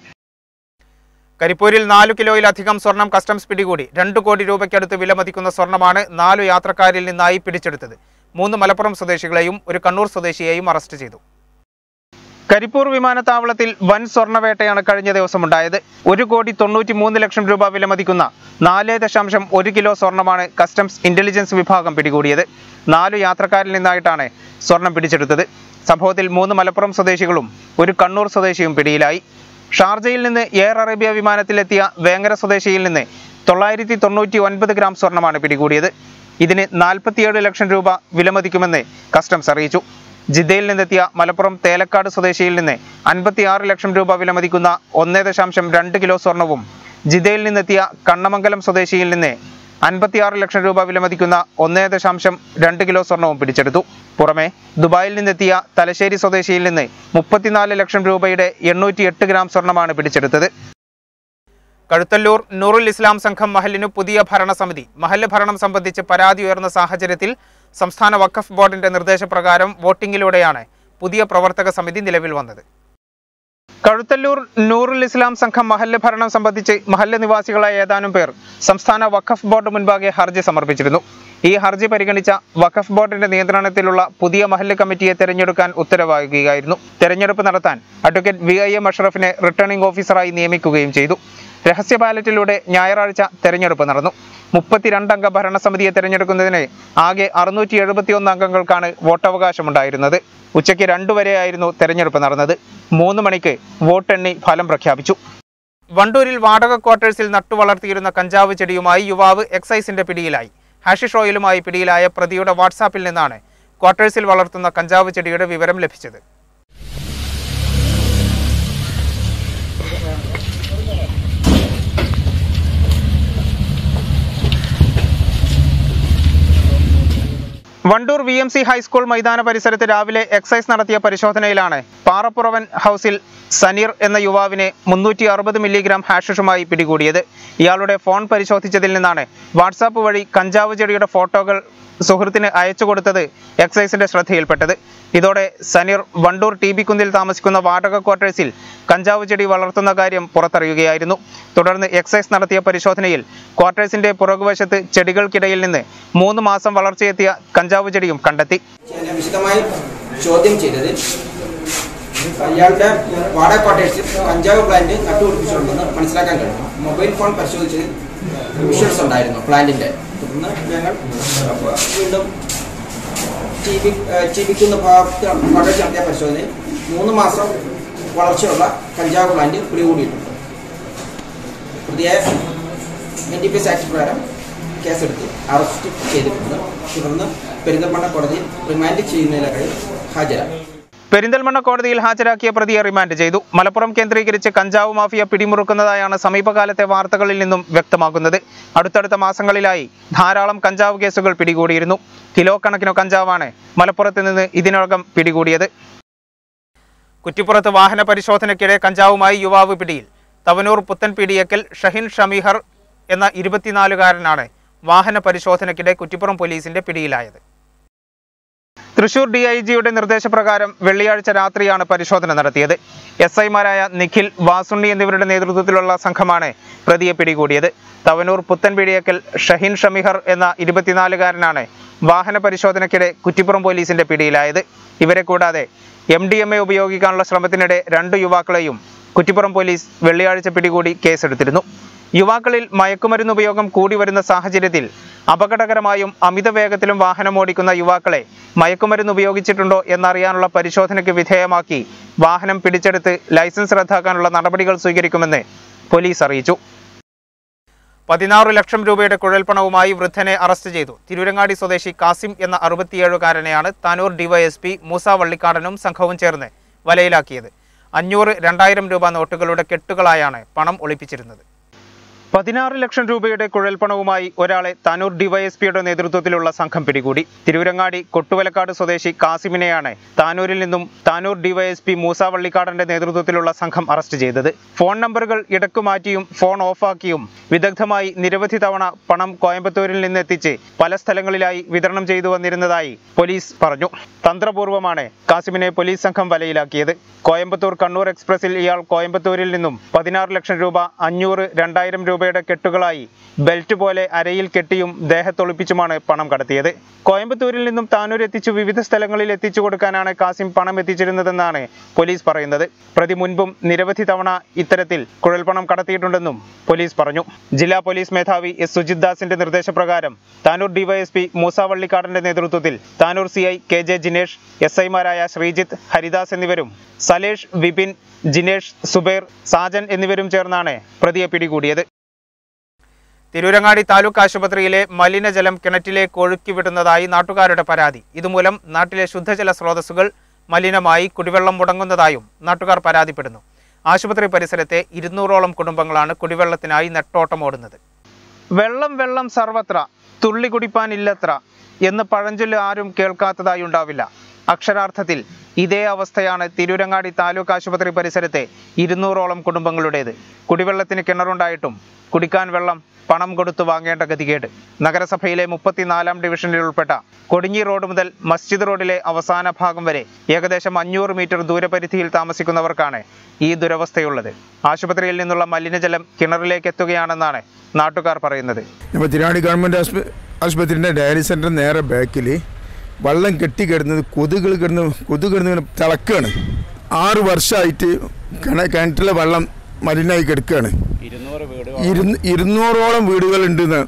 [SPEAKER 1] കരിപ്പൂരിൽ നാലു കിലോയിലധികം സ്വർണം കസ്റ്റംസ് പിടികൂടി രണ്ടു കോടി രൂപയ്ക്കടുത്ത് വിലമതിക്കുന്ന സ്വർണമാണ് നാലു യാത്രക്കാരിൽ നിന്നായി പിടിച്ചെടുത്തത് മൂന്ന് മലപ്പുറം സ്വദേശികളെയും ഒരു കണ്ണൂർ സ്വദേശിയെയും അറസ്റ്റ് ചെയ്തു കരിപ്പൂർ വിമാനത്താവളത്തിൽ വൻ സ്വർണ്ണവേട്ടയാണ് കഴിഞ്ഞ ദിവസം ഉണ്ടായത് ഒരു കോടി തൊണ്ണൂറ്റി മൂന്ന് ലക്ഷം രൂപ വിലമതിക്കുന്ന നാല് ദശാംശം ഒരു കിലോ സ്വർണ്ണമാണ് കസ്റ്റംസ് ഇന്റലിജൻസ് വിഭാഗം പിടികൂടിയത് നാലു യാത്രക്കാരിൽ നിന്നായിട്ടാണ് സ്വർണം പിടിച്ചെടുത്തത് സംഭവത്തിൽ മൂന്ന് മലപ്പുറം സ്വദേശികളും ഒരു കണ്ണൂർ സ്വദേശിയും പിടിയിലായി ഷാർജയിൽ നിന്ന് എയർ അറേബ്യ വിമാനത്തിലെത്തിയ വേങ്ങര സ്വദേശിയിൽ നിന്ന് തൊള്ളായിരത്തി തൊണ്ണൂറ്റി ഒൻപത് ഗ്രാം സ്വർണ്ണമാണ് പിടികൂടിയത് ഇതിന് നാൽപ്പത്തിയേഴ് ലക്ഷം രൂപ വിലമതിക്കുമെന്ന് കസ്റ്റംസ് അറിയിച്ചു ജിദ്ദയിൽ നിന്നെത്തിയ മലപ്പുറം തേലക്കാട് സ്വദേശിയിൽ നിന്ന് അൻപത്തിയാറ് ലക്ഷം രൂപ വിലമതിക്കുന്ന ഒന്നേ ദശാംശം രണ്ട് കിലോ സ്വർണവും ജിദ്ദയിൽ നിന്നെത്തിയ കണ്ണമംഗലം സ്വദേശിയിൽ നിന്ന് അൻപത്തിയാറ് ലക്ഷം രൂപ വിലമതിക്കുന്ന ഒന്നേ ദശാംശം രണ്ട് കിലോ സ്വർണവും പിടിച്ചെടുത്തു പുറമെ ദുബായിൽ നിന്നെത്തിയ തലശ്ശേരി സ്വദേശിയിൽ നിന്ന് മുപ്പത്തിനാല് ലക്ഷം രൂപയുടെ എണ്ണൂറ്റി എട്ട് ഗ്രാം സ്വർണമാണ് പിടിച്ചെടുത്തത് കഴുത്തല്ലൂർ നൂറുൽ ഇസ്ലാം സംഘം മഹലിനു പുതിയ ഭരണസമിതി മഹല്ല് ഭരണം സംബന്ധിച്ച് പരാതി ഉയർന്ന സാഹചര്യത്തിൽ സംസ്ഥാന വഖഫ് ബോർഡിന്റെ നിർദ്ദേശപ്രകാരം വോട്ടിംഗിലൂടെയാണ് പുതിയ പ്രവർത്തക സമിതി നിലവിൽ വന്നത് കഴുത്തല്ലൂർ നൂറുൽ ഇസ്ലാം സംഘം മഹല്ല് ഭരണം സംബന്ധിച്ച് മഹല്ല് നിവാസികളായ ഏതാനും പേർ സംസ്ഥാന വഖഫ് ബോർഡ് മുൻപാകെ ഹർജി സമർപ്പിച്ചിരുന്നു ഈ ഹർജി പരിഗണിച്ച വഖഫ് ബോർഡിന്റെ നിയന്ത്രണത്തിലുള്ള പുതിയ മഹല്ല് കമ്മിറ്റിയെ തെരഞ്ഞെടുക്കാൻ ഉത്തരവാകുകയായിരുന്നു തെരഞ്ഞെടുപ്പ് നടത്താൻ അഡ്വക്കേറ്റ് വി ഐ എം അഷ്റഫിനെ റിട്ടേണിംഗ് ഓഫീസറായി നിയമിക്കുകയും ചെയ്തു രഹസ്യ ബാലറ്റിലൂടെ ഞായറാഴ്ച തെരഞ്ഞെടുപ്പ് നടന്നു മുപ്പത്തിരണ്ടംഗ ഭരണസമിതിയെ തെരഞ്ഞെടുക്കുന്നതിന് ആകെ അറുന്നൂറ്റി എഴുപത്തിയൊന്ന് അംഗങ്ങൾക്കാണ് വോട്ടവകാശമുണ്ടായിരുന്നത് ഉച്ചയ്ക്ക് രണ്ടു വരെയായിരുന്നു തെരഞ്ഞെടുപ്പ് നടന്നത് മൂന്ന് മണിക്ക് വോട്ടെണ്ണി ഫലം പ്രഖ്യാപിച്ചു വണ്ടൂരിൽ വാടക ക്വാർട്ടേഴ്സിൽ നട്ടുവളർത്തിയിരുന്ന കഞ്ചാവ് ചെടിയുമായി യുവാവ് എക്സൈസിന്റെ പിടിയിലായി ഹാഷിഷ് ഓയിലുമായി പിടിയിലായ പ്രതിയുടെ വാട്സാപ്പിൽ നിന്നാണ് ക്വാർട്ടേഴ്സിൽ വളർത്തുന്ന കഞ്ചാവ് ചെടിയുടെ വിവരം ലഭിച്ചത് Wandoor V M C high school മൈതാന പരിസരത്ത് രാവിലെ എക്സൈസ് നടത്തിയ പരിശോധനയിലാണ് പാറപ്പുറവൻ ഹൗസിൽ സനീർ എന്ന യുവാവിനെ മുന്നൂറ്റി അറുപത് മില്ലിഗ്രാം ഹാഷിഷുമായി പിടികൂടിയത് ഇയാളുടെ ഫോൺ പരിശോധിച്ചതിൽ നിന്നാണ് വാട്സാപ്പ് വഴി കഞ്ചാവ് ചെടിയുടെ ഫോട്ടോകൾ സുഹൃത്തിന് അയച്ചു കൊടുത്തത് എക്സൈസിന്റെ ശ്രദ്ധയിൽപ്പെട്ടത് ഇതോടെ സനീർ വണ്ടൂർ ടി ബി കുന്നിൽ താമസിക്കുന്ന വാടക ക്വാർട്ടേഴ്സിൽ കഞ്ചാവ് ചെടി വളർത്തുന്ന കാര്യം പുറത്തറിയുകയായിരുന്നു തുടർന്ന് എക്സൈസ് നടത്തിയ പരിശോധനയിൽ ക്വാർട്ടേഴ്സിന്റെ പുറകുവശത്ത് ചെടികൾക്കിടയിൽ നിന്ന് മൂന്ന് മാസം വളർച്ചയെത്തിയ കഞ്ചാവ് ചെടിയും കണ്ടെത്തി
[SPEAKER 5] എന്നെ വിശദമായി ചോദ്യം ചെയ്തത് അയാളുടെ വാടക കോട്ടേഴ്സിൽ കഞ്ചാവ് പ്ലാന്റ് നട്ടുപിടിപ്പിച്ചിട്ടുണ്ടെന്ന് മനസ്സിലാക്കാൻ കഴിഞ്ഞു മൊബൈൽ ഫോൺ പരിശോധിച്ചതിൽ വിഷ്വൽസ് ഉണ്ടായിരുന്നു പ്ലാന്റിന്റെ തുടർന്ന് ഞങ്ങൾ വീണ്ടും ചീബി ചീബിക്കുന്ന ഭാഗത്ത് കോട്ടേഴ്സ് നടത്തിയ പരിശോധനയിൽ മൂന്ന് മാസം വളർച്ചയുള്ള കഞ്ചാവ് പ്ലാന്റ് പിടികൂടിയിട്ടുണ്ട് പ്രതിയെ N D P S act പ്രകാരം കേസെടുത്ത് അറസ്റ്റ് ചെയ്തിട്ടുണ്ട് തുടർന്ന് പെരിന്തൽമണ്ണ കോടതിയിൽ റിമാൻഡ് ചെയ്യുന്നതിനായി ഹാജരായി
[SPEAKER 1] പെരിന്തൽമണ്ണ കോടതിയിൽ ഹാജരാക്കിയ പ്രതിയെ റിമാൻഡ് ചെയ്തു മലപ്പുറം കേന്ദ്രീകരിച്ച് കഞ്ചാവ് മാഫിയ പിടിമുറുക്കുന്നതായാണ് സമീപകാലത്തെ വാർത്തകളിൽ നിന്നും വ്യക്തമാക്കുന്നത് അടുത്തടുത്ത മാസങ്ങളിലായി ധാരാളം കഞ്ചാവ് കേസുകൾ പിടികൂടിയിരുന്നു കിലോ കണക്കിനു കഞ്ചാവാണ് മലപ്പുറത്ത് നിന്ന് ഇതിനകം പിടികൂടിയത് കുറ്റിപ്പുറത്ത് വാഹന പരിശോധനയ്ക്കിടെ കഞ്ചാവുമായി യുവാവ് പിടിയിൽ തവനൂർ പുത്തൻപീടിയക്കൽ ഷഹിൻ ഷമീഹർ എന്ന ഇരുപത്തിനാലുകാരനാണ് വാഹന പരിശോധനയ്ക്കിടെ കുറ്റിപ്പുറം പോലീസിന്റെ പിടിയിലായത് തൃശൂർ ഡി ഐ ജിയുടെ നിർദ്ദേശപ്രകാരം വെള്ളിയാഴ്ച രാത്രിയാണ് പരിശോധന നടത്തിയത് എസ് ഐമാരായ നിഖിൽ വാസുണ്ണി എന്നിവരുടെ നേതൃത്വത്തിലുള്ള സംഘമാണ് പ്രതിയെ പിടികൂടിയത് തവനൂർ പുത്തൻപീടിയക്കൽ ഷഹീൻ ഷമിഹർ എന്ന ഇരുപത്തിനാലുകാരനാണ് വാഹന പരിശോധനയ്ക്കിടെ കുറ്റിപ്പുറം പോലീസിന്റെ പിടിയിലായത് ഇവരെ കൂടാതെ എം ഡി എം എ ഉപയോഗിക്കാനുള്ള ശ്രമത്തിനിടെ രണ്ട് യുവാക്കളെയും കുറ്റിപ്പുറം പോലീസ് വെള്ളിയാഴ്ച പിടികൂടി കേസെടുത്തിരുന്നു യുവാക്കളിൽ മയക്കുമരുന്ന് ഉപയോഗം കൂടി വരുന്ന സാഹചര്യത്തിൽ അപകടകരമായും അമിത വേഗത്തിലും വാഹനം ഓടിക്കുന്ന യുവാക്കളെ മയക്കുമരുന്ന് ഉപയോഗിച്ചിട്ടുണ്ടോ എന്നറിയാനുള്ള പരിശോധനയ്ക്ക് വിധേയമാക്കി വാഹനം പിടിച്ചെടുത്ത് ലൈസൻസ് റദ്ദാക്കാനുള്ള നടപടികൾ സ്വീകരിക്കുമെന്ന് പോലീസ് അറിയിച്ചു പതിനാറ് ലക്ഷം രൂപയുടെ കുഴൽപ്പണവുമായി വൃദ്ധനെ അറസ്റ്റ് ചെയ്തു തിരൂരങ്ങാടി സ്വദേശി കാസിം എന്ന അറുപത്തിയേഴുകാരനെയാണ് താനൂർ ഡിവൈഎസ്പി മൂസ വള്ളിക്കാടനും സംഘവും ചേർന്ന് വലയിലാക്കിയത് അഞ്ഞൂറ് രണ്ടായിരം രൂപ നോട്ടുകളുടെ കെട്ടുകളായാണ് പണം ഒളിപ്പിച്ചിരുന്നത് പതിനാറ് ലക്ഷം രൂപയുടെ കുഴൽപ്പണവുമായി ഒരാളെ താനൂർ ഡിവൈഎസ്പിയുടെ നേതൃത്വത്തിലുള്ള സംഘം പിടികൂടി തിരൂരങ്ങാടി കൊട്ടുവലക്കാട് സ്വദേശി കാസിമിനെയാണ് താനൂരിൽ നിന്നും താനൂർ ഡിവൈഎസ്പി മൂസ വള്ളിക്കാടന്റെ നേതൃത്വത്തിലുള്ള സംഘം അറസ്റ്റ് ചെയ്തത് ഫോൺ നമ്പറുകൾ ഇടക്കു മാറ്റിയും ഫോൺ ഓഫാക്കിയും വിദഗ്ധമായി നിരവധി തവണ പണം കോയമ്പത്തൂരിൽ നിന്നെത്തിച്ച് പല സ്ഥലങ്ങളിലായി വിതരണം ചെയ്തു വന്നിരുന്നതായി പോലീസ് പറഞ്ഞു തന്ത്രപൂർവ്വമാണ് കാസിമിനെ പോലീസ് സംഘം വലയിലാക്കിയത് കോയമ്പത്തൂർ കണ്ണൂർ എക്സ്പ്രസിൽ ഇയാൾ കോയമ്പത്തൂരിൽ നിന്നും പതിനാറ് ലക്ഷം രൂപ അഞ്ഞൂറ് രണ്ടായിരം രൂപയുടെ കെട്ടുകളായി ബെൽറ്റ് പോലെ അരയിൽ കെട്ടിയും ദേഹത്തൊളിപ്പിച്ചുമാണ് പണം കടത്തിയത് കോയമ്പത്തൂരിൽ നിന്നും താനൂർ എത്തിച്ചു വിവിധ സ്ഥലങ്ങളിൽ എത്തിച്ചു കൊടുക്കാനാണ് കാസിം പണം എത്തിച്ചിരുന്നതെന്നാണ് പോലീസ് പറയുന്നത് പ്രതി മുൻപും നിരവധി തവണ ഇത്തരത്തിൽ കുഴൽപ്പണം കടത്തിയിട്ടുണ്ടെന്നും പോലീസ് പറഞ്ഞു ജില്ലാ പോലീസ് മേധാവി എസ് സുജിത് ദാസിന്റെ നിർദ്ദേശപ്രകാരം താനൂർ ഡിവൈഎസ്പി മൂസ വള്ളിക്കാടന്റെ നേതൃത്വത്തിൽ Tanur C I K J Jinesh S ഐമാരായ ശ്രീജിത്ത് ഹരിദാസ് എന്നിവരും സലേഷ് വിപിൻ ജിനേഷ് സുബൈർ സാജൻ എന്നിവരും ചേർന്നാണ് പ്രതിയെ പിടികൂടിയത് തിരൂരങ്ങാടി താലൂക്ക് ആശുപത്രിയിലെ മലിനജലം കിണറ്റിലേക്ക് ഒഴുക്കി വിടുന്നതായി നാട്ടുകാരുടെ പരാതി ഇതുമൂലം നാട്ടിലെ ശുദ്ധജല സ്രോതസ്സുകൾ മലിനമായി കുടിവെള്ളം മുടങ്ങുന്നതായും നാട്ടുകാർ പരാതിപ്പെടുന്നു ആശുപത്രി പരിസരത്തെ ഇരുന്നൂറോളം കുടുംബങ്ങളാണ് കുടിവെള്ളത്തിനായി നെട്ടോട്ടമോടുന്നത് വെള്ളം വെള്ളം സർവത്ര തുള്ളി കുടിപ്പാനില്ലത്ര എന്ന് പഴഞ്ചൊല്ല് ആരും കേൾക്കാത്തതായി ഉണ്ടാവില്ല അക്ഷരാർത്ഥത്തിൽ ഇതേ അവസ്ഥയാണ് തിരൂരങ്ങാടി താലൂക്ക് ആശുപത്രി പരിസരത്തെ ഇരുന്നൂറോളം കുടുംബങ്ങളുടേത് കുടിവെള്ളത്തിന് കിണറുണ്ടായിട്ടും കുടിക്കാൻ വെള്ളം പണം കൊടുത്തു വാങ്ങേണ്ട ഗതികേട് നഗരസഭയിലെ മുപ്പത്തിനാലാം ഡിവിഷനിൽ ഉൾപ്പെട്ട കൊടിഞ്ഞി റോഡ് മുതൽ മസ്ജിദ് റോഡിലെ അവസാന ഭാഗം വരെ ഏകദേശം അഞ്ഞൂറ് മീറ്റർ ദൂരപരിധിയിൽ താമസിക്കുന്നവർക്കാണ് ഈ ദുരവസ്ഥയുള്ളത് ആശുപത്രിയിൽ നിന്നുള്ള മലിനജലം കിണറിലേക്ക് എത്തുകയാണെന്നാണ് നാട്ടുകാർ പറയുന്നത്
[SPEAKER 6] നമ്മൾ തിരുവാണി ഗവൺമെൻറ് ആശുപ ആശുപത്രിൻ്റെ ഡയറി സെൻറ്റർ നേരെ ബാക്കിൽ വെള്ളം കെട്ടി കിടന്നത് കൊതുകൾ കിടന്ന് കൊതു കിടന്ന് ഇങ്ങനെ തിളക്കുകയാണ് ആറ് വർഷമായിട്ട് കിണ കിണറ്റിലെ വെള്ളം മലിനായി കിടക്കുകയാണ് ഇരുന്ന് ഇരുന്നൂറോളം വീടുകളുണ്ട് ഇന്ന്.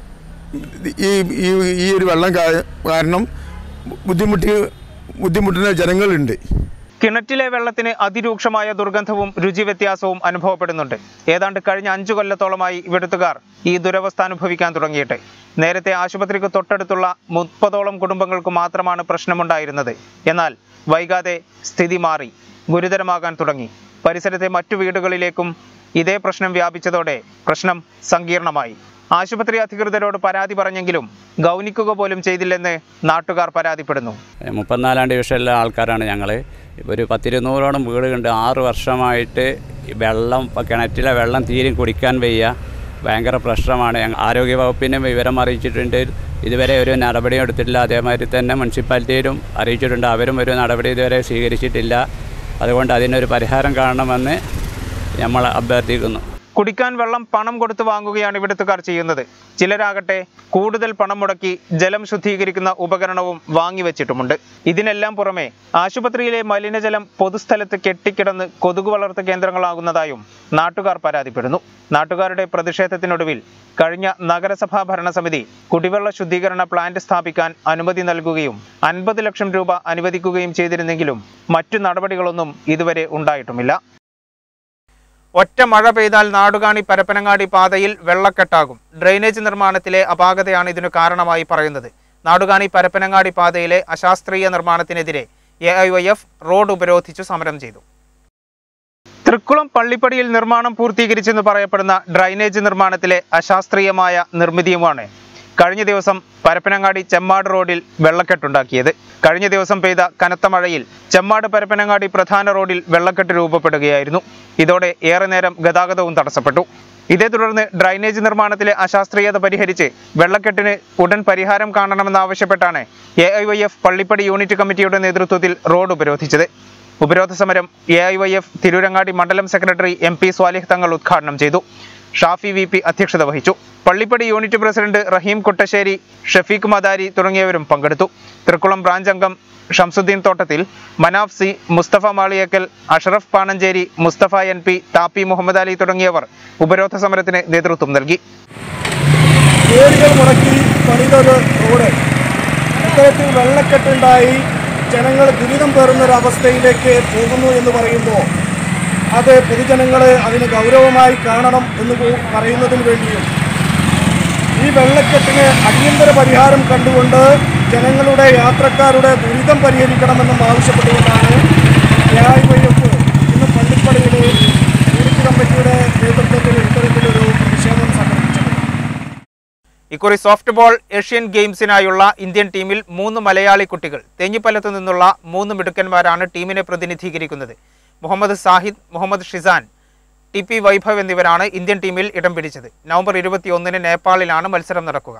[SPEAKER 6] ഈ ഈ ഈ ഒരു വെള്ളം കാ- കാരണം ബുദ്ധിമുട്ടി ബുദ്ധിമുട്ടുന്ന ജനങ്ങളുണ്ട്
[SPEAKER 1] കിണറ്റിലെ വെള്ളത്തിന് അതിരൂക്ഷമായ ദുർഗന്ധവും രുചി വ്യത്യാസവും അനുഭവപ്പെടുന്നുണ്ട് ഏതാണ്ട് കഴിഞ്ഞ അഞ്ചു കൊല്ലത്തോളമായി ഇവിടുത്തുകാർ ഈ ദുരവസ്ഥ അനുഭവിക്കാൻ തുടങ്ങിയിട്ട് നേരത്തെ ആശുപത്രിക്ക് തൊട്ടടുത്തുള്ള മുപ്പതോളം കുടുംബങ്ങൾക്ക് മാത്രമാണ് പ്രശ്നമുണ്ടായിരുന്നത് എന്നാൽ വൈകാതെ സ്ഥിതി മാറി ഗുരുതരമാകാൻ തുടങ്ങി പരിസരത്തെ മറ്റു വീടുകളിലേക്കും ഇതേ പ്രശ്നം വ്യാപിച്ചതോടെ പ്രശ്നം സങ്കീർണമായി ആശുപത്രി അധികൃതരോട് പരാതി പറഞ്ഞെങ്കിലും ഗൗനിക്കുക പോലും ചെയ്തില്ലെന്ന് നാട്ടുകാർ പരാതിപ്പെടുന്നു
[SPEAKER 7] മുപ്പത്തിനാലാം ഡിവിഷനിലെ ആൾക്കാരാണ് ഞങ്ങൾ ഒരു പത്തിരുന്നൂറോളം വീടുണ്ട് ആറ് വർഷമായിട്ട് ഈ വെള്ളം ഇപ്പം കിണറ്റിലെ വെള്ളം തീരെ കുടിക്കാൻ വയ്യ ഭയങ്കര പ്രശ്നമാണ് ഞങ്ങൾ ആരോഗ്യവകുപ്പിനെ വിവരം അറിയിച്ചിട്ടുണ്ട് ഇതുവരെ ഒരു നടപടി എടുത്തിട്ടില്ല അതേമാതിരി തന്നെ മുനിസിപ്പാലിറ്റിയിലും അറിയിച്ചിട്ടുണ്ട് അവരും ഒരു നടപടി ഇതുവരെ സ്വീകരിച്ചിട്ടില്ല അതുകൊണ്ട് അതിനൊരു പരിഹാരം കാണണമെന്ന് നമ്മൾ അഭ്യർത്ഥിക്കുന്നു
[SPEAKER 1] കുടിക്കാൻ വെള്ളം പണം കൊടുത്ത് വാങ്ങുകയാണ് ഇവിടുത്തുകാർ ചെയ്യുന്നത് ചിലരാകട്ടെ കൂടുതൽ പണം മുടക്കി ജലം ശുദ്ധീകരിക്കുന്ന ഉപകരണവും വാങ്ങിവെച്ചിട്ടുമുണ്ട് ഇതിനെല്ലാം പുറമെ ആശുപത്രിയിലെ മലിനജലം പൊതുസ്ഥലത്ത് കെട്ടിക്കിടന്ന് കൊതുകു വളർത്ത കേന്ദ്രങ്ങളാകുന്നതായും നാട്ടുകാർ പരാതിപ്പെടുന്നു നാട്ടുകാരുടെ പ്രതിഷേധത്തിനൊടുവിൽ കഴിഞ്ഞ നഗരസഭാ ഭരണസമിതി കുടിവെള്ള ശുദ്ധീകരണ പ്ലാന്റ് സ്ഥാപിക്കാൻ അനുമതി നൽകുകയും അൻപത് ലക്ഷം രൂപ അനുവദിക്കുകയും ചെയ്തിരുന്നെങ്കിലും മറ്റു നടപടികളൊന്നും ഇതുവരെ ഉണ്ടായിട്ടുമില്ല ഒറ്റ മഴ പെയ്താൽ നാടുകാണി പരപ്പനങ്ങാടി പാതയിൽ വെള്ളക്കെട്ടാകും ഡ്രെയിനേജ് നിർമ്മാണത്തിലെ അപാകതയാണ് ഇതിനു കാരണമായി പറയുന്നത് നാടുകാണി പരപ്പനങ്ങാടി പാതയിലെ അശാസ്ത്രീയ നിർമ്മാണത്തിനെതിരെ A I Y F road ഉപരോധിച്ചു സമരം ചെയ്തു തൃക്കുളം പള്ളിപ്പടിയിൽ നിർമ്മാണം പൂർത്തീകരിച്ചെന്ന് പറയപ്പെടുന്ന ഡ്രൈനേജ് നിർമ്മാണത്തിലെ അശാസ്ത്രീയമായ നിർമ്മിതിയുമാണ് കഴിഞ്ഞ ദിവസം പരപ്പനങ്ങാടി ചെമ്മാട് റോഡിൽ വെള്ളക്കെട്ടുണ്ടാക്കിയത് കഴിഞ്ഞ ദിവസം പെയ്ത കനത്ത മഴയിൽ ചെമ്മാട് പരപ്പനങ്ങാടി പ്രധാന റോഡിൽ വെള്ളക്കെട്ട് രൂപപ്പെടുകയായിരുന്നു ഇതോടെ ഏറെ നേരം ഗതാഗതവും തടസ്സപ്പെട്ടു ഇതേ തുടർന്ന് ഡ്രൈനേജ് നിർമ്മാണത്തിലെ അശാസ്ത്രീയത പരിഹരിച്ച് വെള്ളക്കെട്ടിന് ഉടൻ പരിഹാരം കാണണമെന്നാവശ്യപ്പെട്ടാണ് A I Y F Pallippadi unit കമ്മിറ്റിയുടെ നേതൃത്വത്തിൽ റോഡ് ഉപരോധിച്ചത് ഉപരോധ സമരം A I Y F Tirurangadi മണ്ഡലം സെക്രട്ടറി എം പി സ്വാലിഹ് തങ്ങൾ ഉദ്ഘാടനം ചെയ്തു ഷാഫി വി പി അധ്യക്ഷത വഹിച്ചു പള്ളിപ്പടി യൂണിറ്റ് പ്രസിഡന്റ് റഹീം കുട്ടശ്ശേരി ഷഫീഖ് മദാരി തുടങ്ങിയവരും പങ്കെടുത്തു തൃക്കുളം ബ്രാഞ്ച് അംഗം Shamsuddin Thottathil Manaf C Mustafa Maliyakkal Ashraf Panancheri Mustafa N P Thappi Muhammad Ali തുടങ്ങിയവർ ഉപരോധ സമരത്തിന് നേതൃത്വം നൽകി
[SPEAKER 8] കോടികൾ മുടക്കി പണിതൊരു റോഡ് ഇത്തരത്തിൽ വെള്ളക്കെട്ടുണ്ടായി ജനങ്ങൾ ദുരിതം പേറുന്നൊരവസ്ഥയിലേക്ക് പോകുന്നു എന്ന് പറയുമ്പോൾ അത് പൊതുജനങ്ങൾ അതിന് ഗൗരവമായി കാണണം എന്ന് പോ- പറയുന്നതിന് വേണ്ടിയും ഈ വെള്ളക്കെട്ടിന് അടിയന്തര പരിഹാരം കണ്ടുകൊണ്ട് ജനങ്ങളുടെ യാത്രക്കാരുടെ ദുരിതം പരിഹരിക്കണമെന്നും ആവശ്യപ്പെട്ടുകൊണ്ടാണ് ന്യായ് വൈഎഫ് ഇന്ന് പള്ളിപ്പടിയിലെ ടൂറിസ്റ്റ് കമ്മിറ്റിയുടെ നേതൃത്വത്തിൽ ഇത്തരത്തിലൊരു പ്രതിഷേധം സംഘടിപ്പിച്ചത്
[SPEAKER 1] ഇക്കുറി സോഫ്റ്റ് ബോൾ ഏഷ്യൻ ഗെയിംസിനായുള്ള ഇന്ത്യൻ ടീമിൽ മൂന്ന് മലയാളി കുട്ടികൾ തേഞ്ഞിപ്പലത്ത് നിന്നുള്ള മൂന്ന് മിടുക്കന്മാരാണ് ടീമിനെ പ്രതിനിധീകരിക്കുന്നത് മുഹമ്മദ് സാഹിദ് മുഹമ്മദ് ഷിസാൻ ടി പി വൈഭവ് എന്നിവരാണ് ഇന്ത്യൻ ടീമിൽ ഇടം പിടിച്ചത് നവംബർ ഇരുപത്തിയൊന്നിന് നേപ്പാളിലാണ് മത്സരം നടക്കുക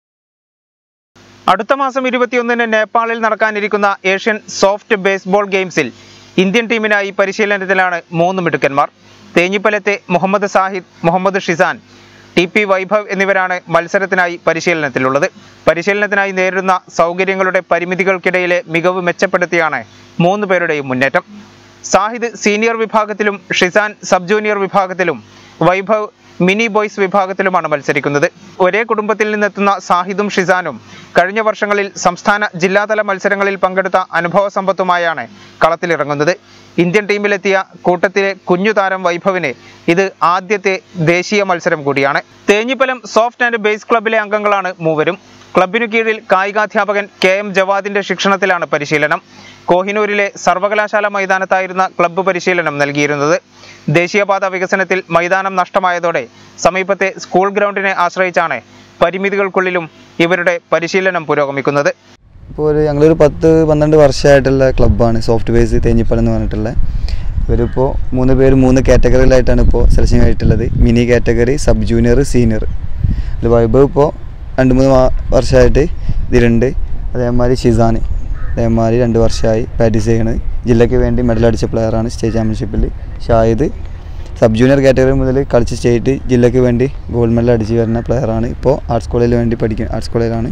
[SPEAKER 1] അടുത്ത മാസം ഇരുപത്തിയൊന്നിന് നേപ്പാളിൽ നടക്കാനിരിക്കുന്ന ഏഷ്യൻ സോഫ്റ്റ് ബേസ്ബോൾ ഗെയിംസിൽ ഇന്ത്യൻ ടീമിനായി പരിശീലനത്തിലാണ് മൂന്ന് മിടുക്കന്മാർ തേഞ്ഞിപ്പലത്തെ മുഹമ്മദ് സാഹിദ് മുഹമ്മദ് ഷിസാൻ ടി പി വൈഭവ് എന്നിവരാണ് മത്സരത്തിനായി പരിശീലനത്തിലുള്ളത് പരിശീലനത്തിനായി നേരിടുന്ന സൗകര്യങ്ങളുടെ പരിമിതികൾക്കിടയിലെ മികവ് മെച്ചപ്പെടുത്തിയാണ് മൂന്ന് പേരുടെയും മുന്നേറ്റം സാഹിദ് സീനിയർ വിഭാഗത്തിലും ഷിസാൻ സബ് ജൂനിയർ വിഭാഗത്തിലും വൈഭവ് മിനി ബോയ്സ് വിഭാഗത്തിലുമാണ് മത്സരിക്കുന്നത് ഒരേ കുടുംബത്തിൽ നിന്നെത്തുന്ന സാഹിദും ഷിസാനും കഴിഞ്ഞ വർഷങ്ങളിൽ സംസ്ഥാന ജില്ലാതല മത്സരങ്ങളിൽ പങ്കെടുത്ത അനുഭവ സമ്പത്തുമായാണ് കളത്തിലിറങ്ങുന്നത് ഇന്ത്യൻ ടീമിലെത്തിയ കൂട്ടത്തിലെ കുഞ്ഞു താരം വൈഭവിന് ഇത് ആദ്യത്തെ ദേശീയ മത്സരം കൂടിയാണ് തേഞ്ഞിപ്പലം സോഫ്റ്റ് ആൻഡ് ബേസ് ക്ലബിലെ അംഗങ്ങളാണ് മൂവരും ക്ലബിനു കീഴിൽ കായികാധ്യാപകൻ കെ എം ജവാദിന്റെ ശിക്ഷണത്തിലാണ് പരിശീലനം കോഹിനൂരിലെ സർവകലാശാല മൈതാനത്തായിരുന്ന ക്ലബ്ബ് പരിശീലനം നൽകിയിരുന്നത് ദേശീയപാത വികസനത്തിൽ മൈതാനം നഷ്ടമായതോടെ സമീപത്തെ സ്കൂൾ ഗ്രൗണ്ടിനെ ആശ്രയിച്ചാണ് പരിമിതികൾക്കുള്ളിലും ഇവരുടെ പരിശീലനം പുരോഗമിക്കുന്നത്
[SPEAKER 9] ഇപ്പോൾ ഒരു ഞങ്ങളൊരു പത്ത് പന്ത്രണ്ട് വർഷമായിട്ടുള്ള ക്ലബ്ബാണ് സോഫ്റ്റ് വെയർസ് തേഞ്ഞിപ്പലം എന്ന് പറഞ്ഞിട്ടുള്ളത് ഇവരിപ്പോൾ മൂന്ന് പേര് മൂന്ന് കാറ്റഗറിയിലായിട്ടാണ് ഇപ്പോൾ സെലക്ഷൻ ആയിട്ടുള്ളത് mini category sub junior senior അതിൽ വൈഭവ് ഇപ്പോൾ രണ്ട് മൂന്ന് മാ- വർഷമായിട്ട് ഇതിലുണ്ട് അതേമാതിരി ഷിസാൻ അതേമാതിരി രണ്ട് വർഷമായി പ്രാക്ടീസ് ചെയ്യണത് ജില്ലയ്ക്ക് വേണ്ടി മെഡൽ അടിച്ച പ്ലെയറാണ് സ്റ്റേറ്റ് ചാമ്പ്യൻഷിപ്പിൽ ഷാഹിദ് സബ് ജൂനിയർ കാറ്റഗറി മുതൽ കളിച്ച് സ്റ്റേറ്റ് ജില്ലയ്ക്ക് വേണ്ടി ഗോൾഡ് മെഡൽ അടിച്ച് വരുന്ന പ്ലെയറാണ് ഇപ്പോൾ ആർട്സ് കോളേജിൽ വേണ്ടി പഠിക്കുന്നത് ആർട്സ് കോളേജിലാണ്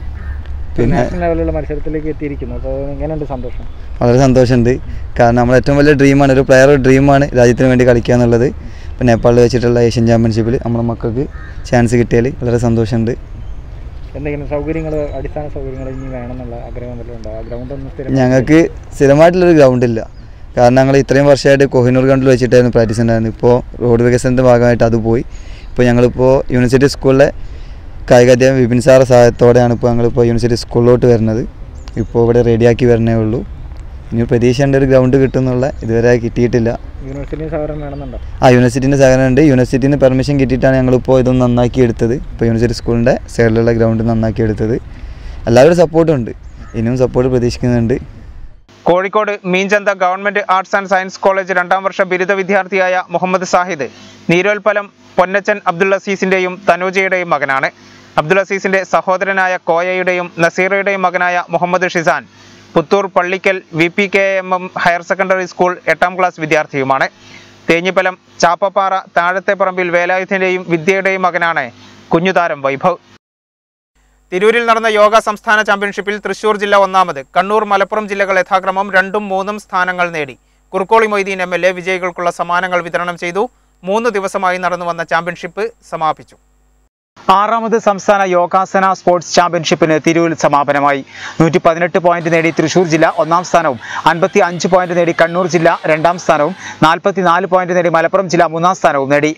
[SPEAKER 9] പിന്നെ
[SPEAKER 10] നാഷണൽ ലെവലിലുള്ള മത്സരത്തിലേക്ക് എത്തിയിരിക്കുന്നു അപ്പോൾ എങ്ങനെയുണ്ട് സന്തോഷം
[SPEAKER 9] വളരെ സന്തോഷമുണ്ട് കാരണം നമ്മുടെ ഏറ്റവും വലിയ ഡ്രീമാണ് ഒരു പ്ലെയർ ഡ്രീമാണ് രാജ്യത്തിന് വേണ്ടി കളിക്കുക എന്നുള്ളത് ഇപ്പോൾ നേപ്പാളിൽ വെച്ചിട്ടുള്ള ഏഷ്യൻ ചാമ്പ്യൻഷിപ്പിൽ നമ്മുടെ മക്കൾക്ക് ചാൻസ് കിട്ടിയാൽ വളരെ സന്തോഷമുണ്ട്
[SPEAKER 10] എന്തെങ്കിലും സൗകര്യങ്ങൾ അടിസ്ഥാന സൗകര്യങ്ങൾ ഇനി വേണമെന്നുള്ള ആഗ്രഹം വല്ലതും ഉണ്ടോ ആ ഗ്രൗണ്ട് ഒന്ന് സ്ഥിരം
[SPEAKER 9] ഞങ്ങൾക്ക് സ്ഥിരമായിട്ടുള്ളൊരു ഗ്രൗണ്ട് ഇല്ല കാരണം ഞങ്ങൾ ഇത്രയും വർഷമായിട്ട് കോഹിനൂർ ഗ്രൗണ്ടിൽ വെച്ചിട്ടായിരുന്നു പ്രാക്ടീസ് ഉണ്ടായിരുന്നത് ഇപ്പോൾ റോഡ് വികസനത്തിൻ്റെ ഭാഗമായിട്ട് അത് പോയി ഇപ്പോൾ ഞങ്ങളിപ്പോൾ യൂണിവേഴ്സിറ്റി സ്കൂളിലെ കായികാധ്യാപകൻ വിപിൻ സാറെ സഹായത്തോടെയാണ് ഇപ്പോൾ ഞങ്ങളിപ്പോൾ യൂണിവേഴ്സിറ്റി സ്കൂളിലോട്ട് വരുന്നത് ഇപ്പോൾ ഇവിടെ റെഡിയാക്കി വരണേ ഉള്ളൂ ഇനി പ്രതീക്ഷയുണ്ട് ഒരു ഗ്രൗണ്ട് കിട്ടുന്നുള്ള ഇതുവരെ കിട്ടിയിട്ടില്ല
[SPEAKER 10] യൂണിവേഴ്സിറ്റി സഹകരണം വേണമെന്നുണ്ടോ
[SPEAKER 9] ആ യൂണിവേഴ്സിറ്റിൻ്റെ സഹകരണം ഉണ്ട് യൂണിവേഴ്സിറ്റിയിൽ നിന്ന് പെർമിഷൻ കിട്ടിയിട്ടാണ് ഞങ്ങളിപ്പോൾ ഇതൊന്ന് നന്നാക്കി എടുത്തത് ഇപ്പോൾ യൂണിവേഴ്സിറ്റി സ്കൂളിൻ്റെ സൈഡിലുള്ള ഗ്രൗണ്ട് നന്നാക്കി എടുത്തത് എല്ലാവരും സപ്പോർട്ടും ഉണ്ട് ഇനിയും സപ്പോർട്ട് പ്രതീക്ഷിക്കുന്നുണ്ട്
[SPEAKER 1] Kozhikode Meenchanda government arts and science college രണ്ടാം വർഷ ബിരുദ വിദ്യാർത്ഥിയായ മുഹമ്മദ് സാഹിദ് നീരോൽപ്പലം പൊന്നച്ചൻ അബ്ദുൾ അസീസിന്റെയും തനൂജയുടെയും മകനാണ് അബ്ദുൾ അസീസിന്റെ സഹോദരനായ കോയയുടെയും നസീറയുടെയും മകനായ Muhammad Shizan Puthur Pallikkal V P K M M higher secondary school എട്ടാം ക്ലാസ് വിദ്യാർത്ഥിയുമാണ് തേഞ്ഞിപ്പലം ചാപ്പപ്പാറ താഴത്തെ പറമ്പിൽ വേലായുധന്റെയും വിദ്യയുടെയും മകനാണ് കുഞ്ഞുതാരം വൈഭവ് തിരൂരിൽ നടന്ന യോഗ സംസ്ഥാന ചാമ്പ്യൻഷിപ്പിൽ തൃശൂർ ജില്ല ഒന്നാമത് കണ്ണൂർ മലപ്പുറം ജില്ലകൾ യഥാക്രമം രണ്ടും മൂന്നും സ്ഥാനങ്ങൾ നേടി Kurukkoli Moideen M L A വിജയികൾക്കുള്ള സമ്മാനങ്ങൾ വിതരണം ചെയ്തു മൂന്ന് ദിവസമായി നടന്നു വന്ന ചാമ്പ്യൻഷിപ്പ് സമാപിച്ചു ആറാമത് സംസ്ഥാന യോഗാസന സ്പോർട്സ് ചാമ്പ്യൻഷിപ്പിന് തിരൂരിൽ സമാപനമായി നൂറ്റി പതിനെട്ട് പോയിന്റ് നേടി തൃശൂർ ജില്ല ഒന്നാം സ്ഥാനവും അൻപത്തി അഞ്ച് പോയിന്റ് നേടി കണ്ണൂർ ജില്ല രണ്ടാം സ്ഥാനവും നാൽപ്പത്തി നാല് പോയിന്റ് നേടി മലപ്പുറം ജില്ല മൂന്നാം സ്ഥാനവും നേടി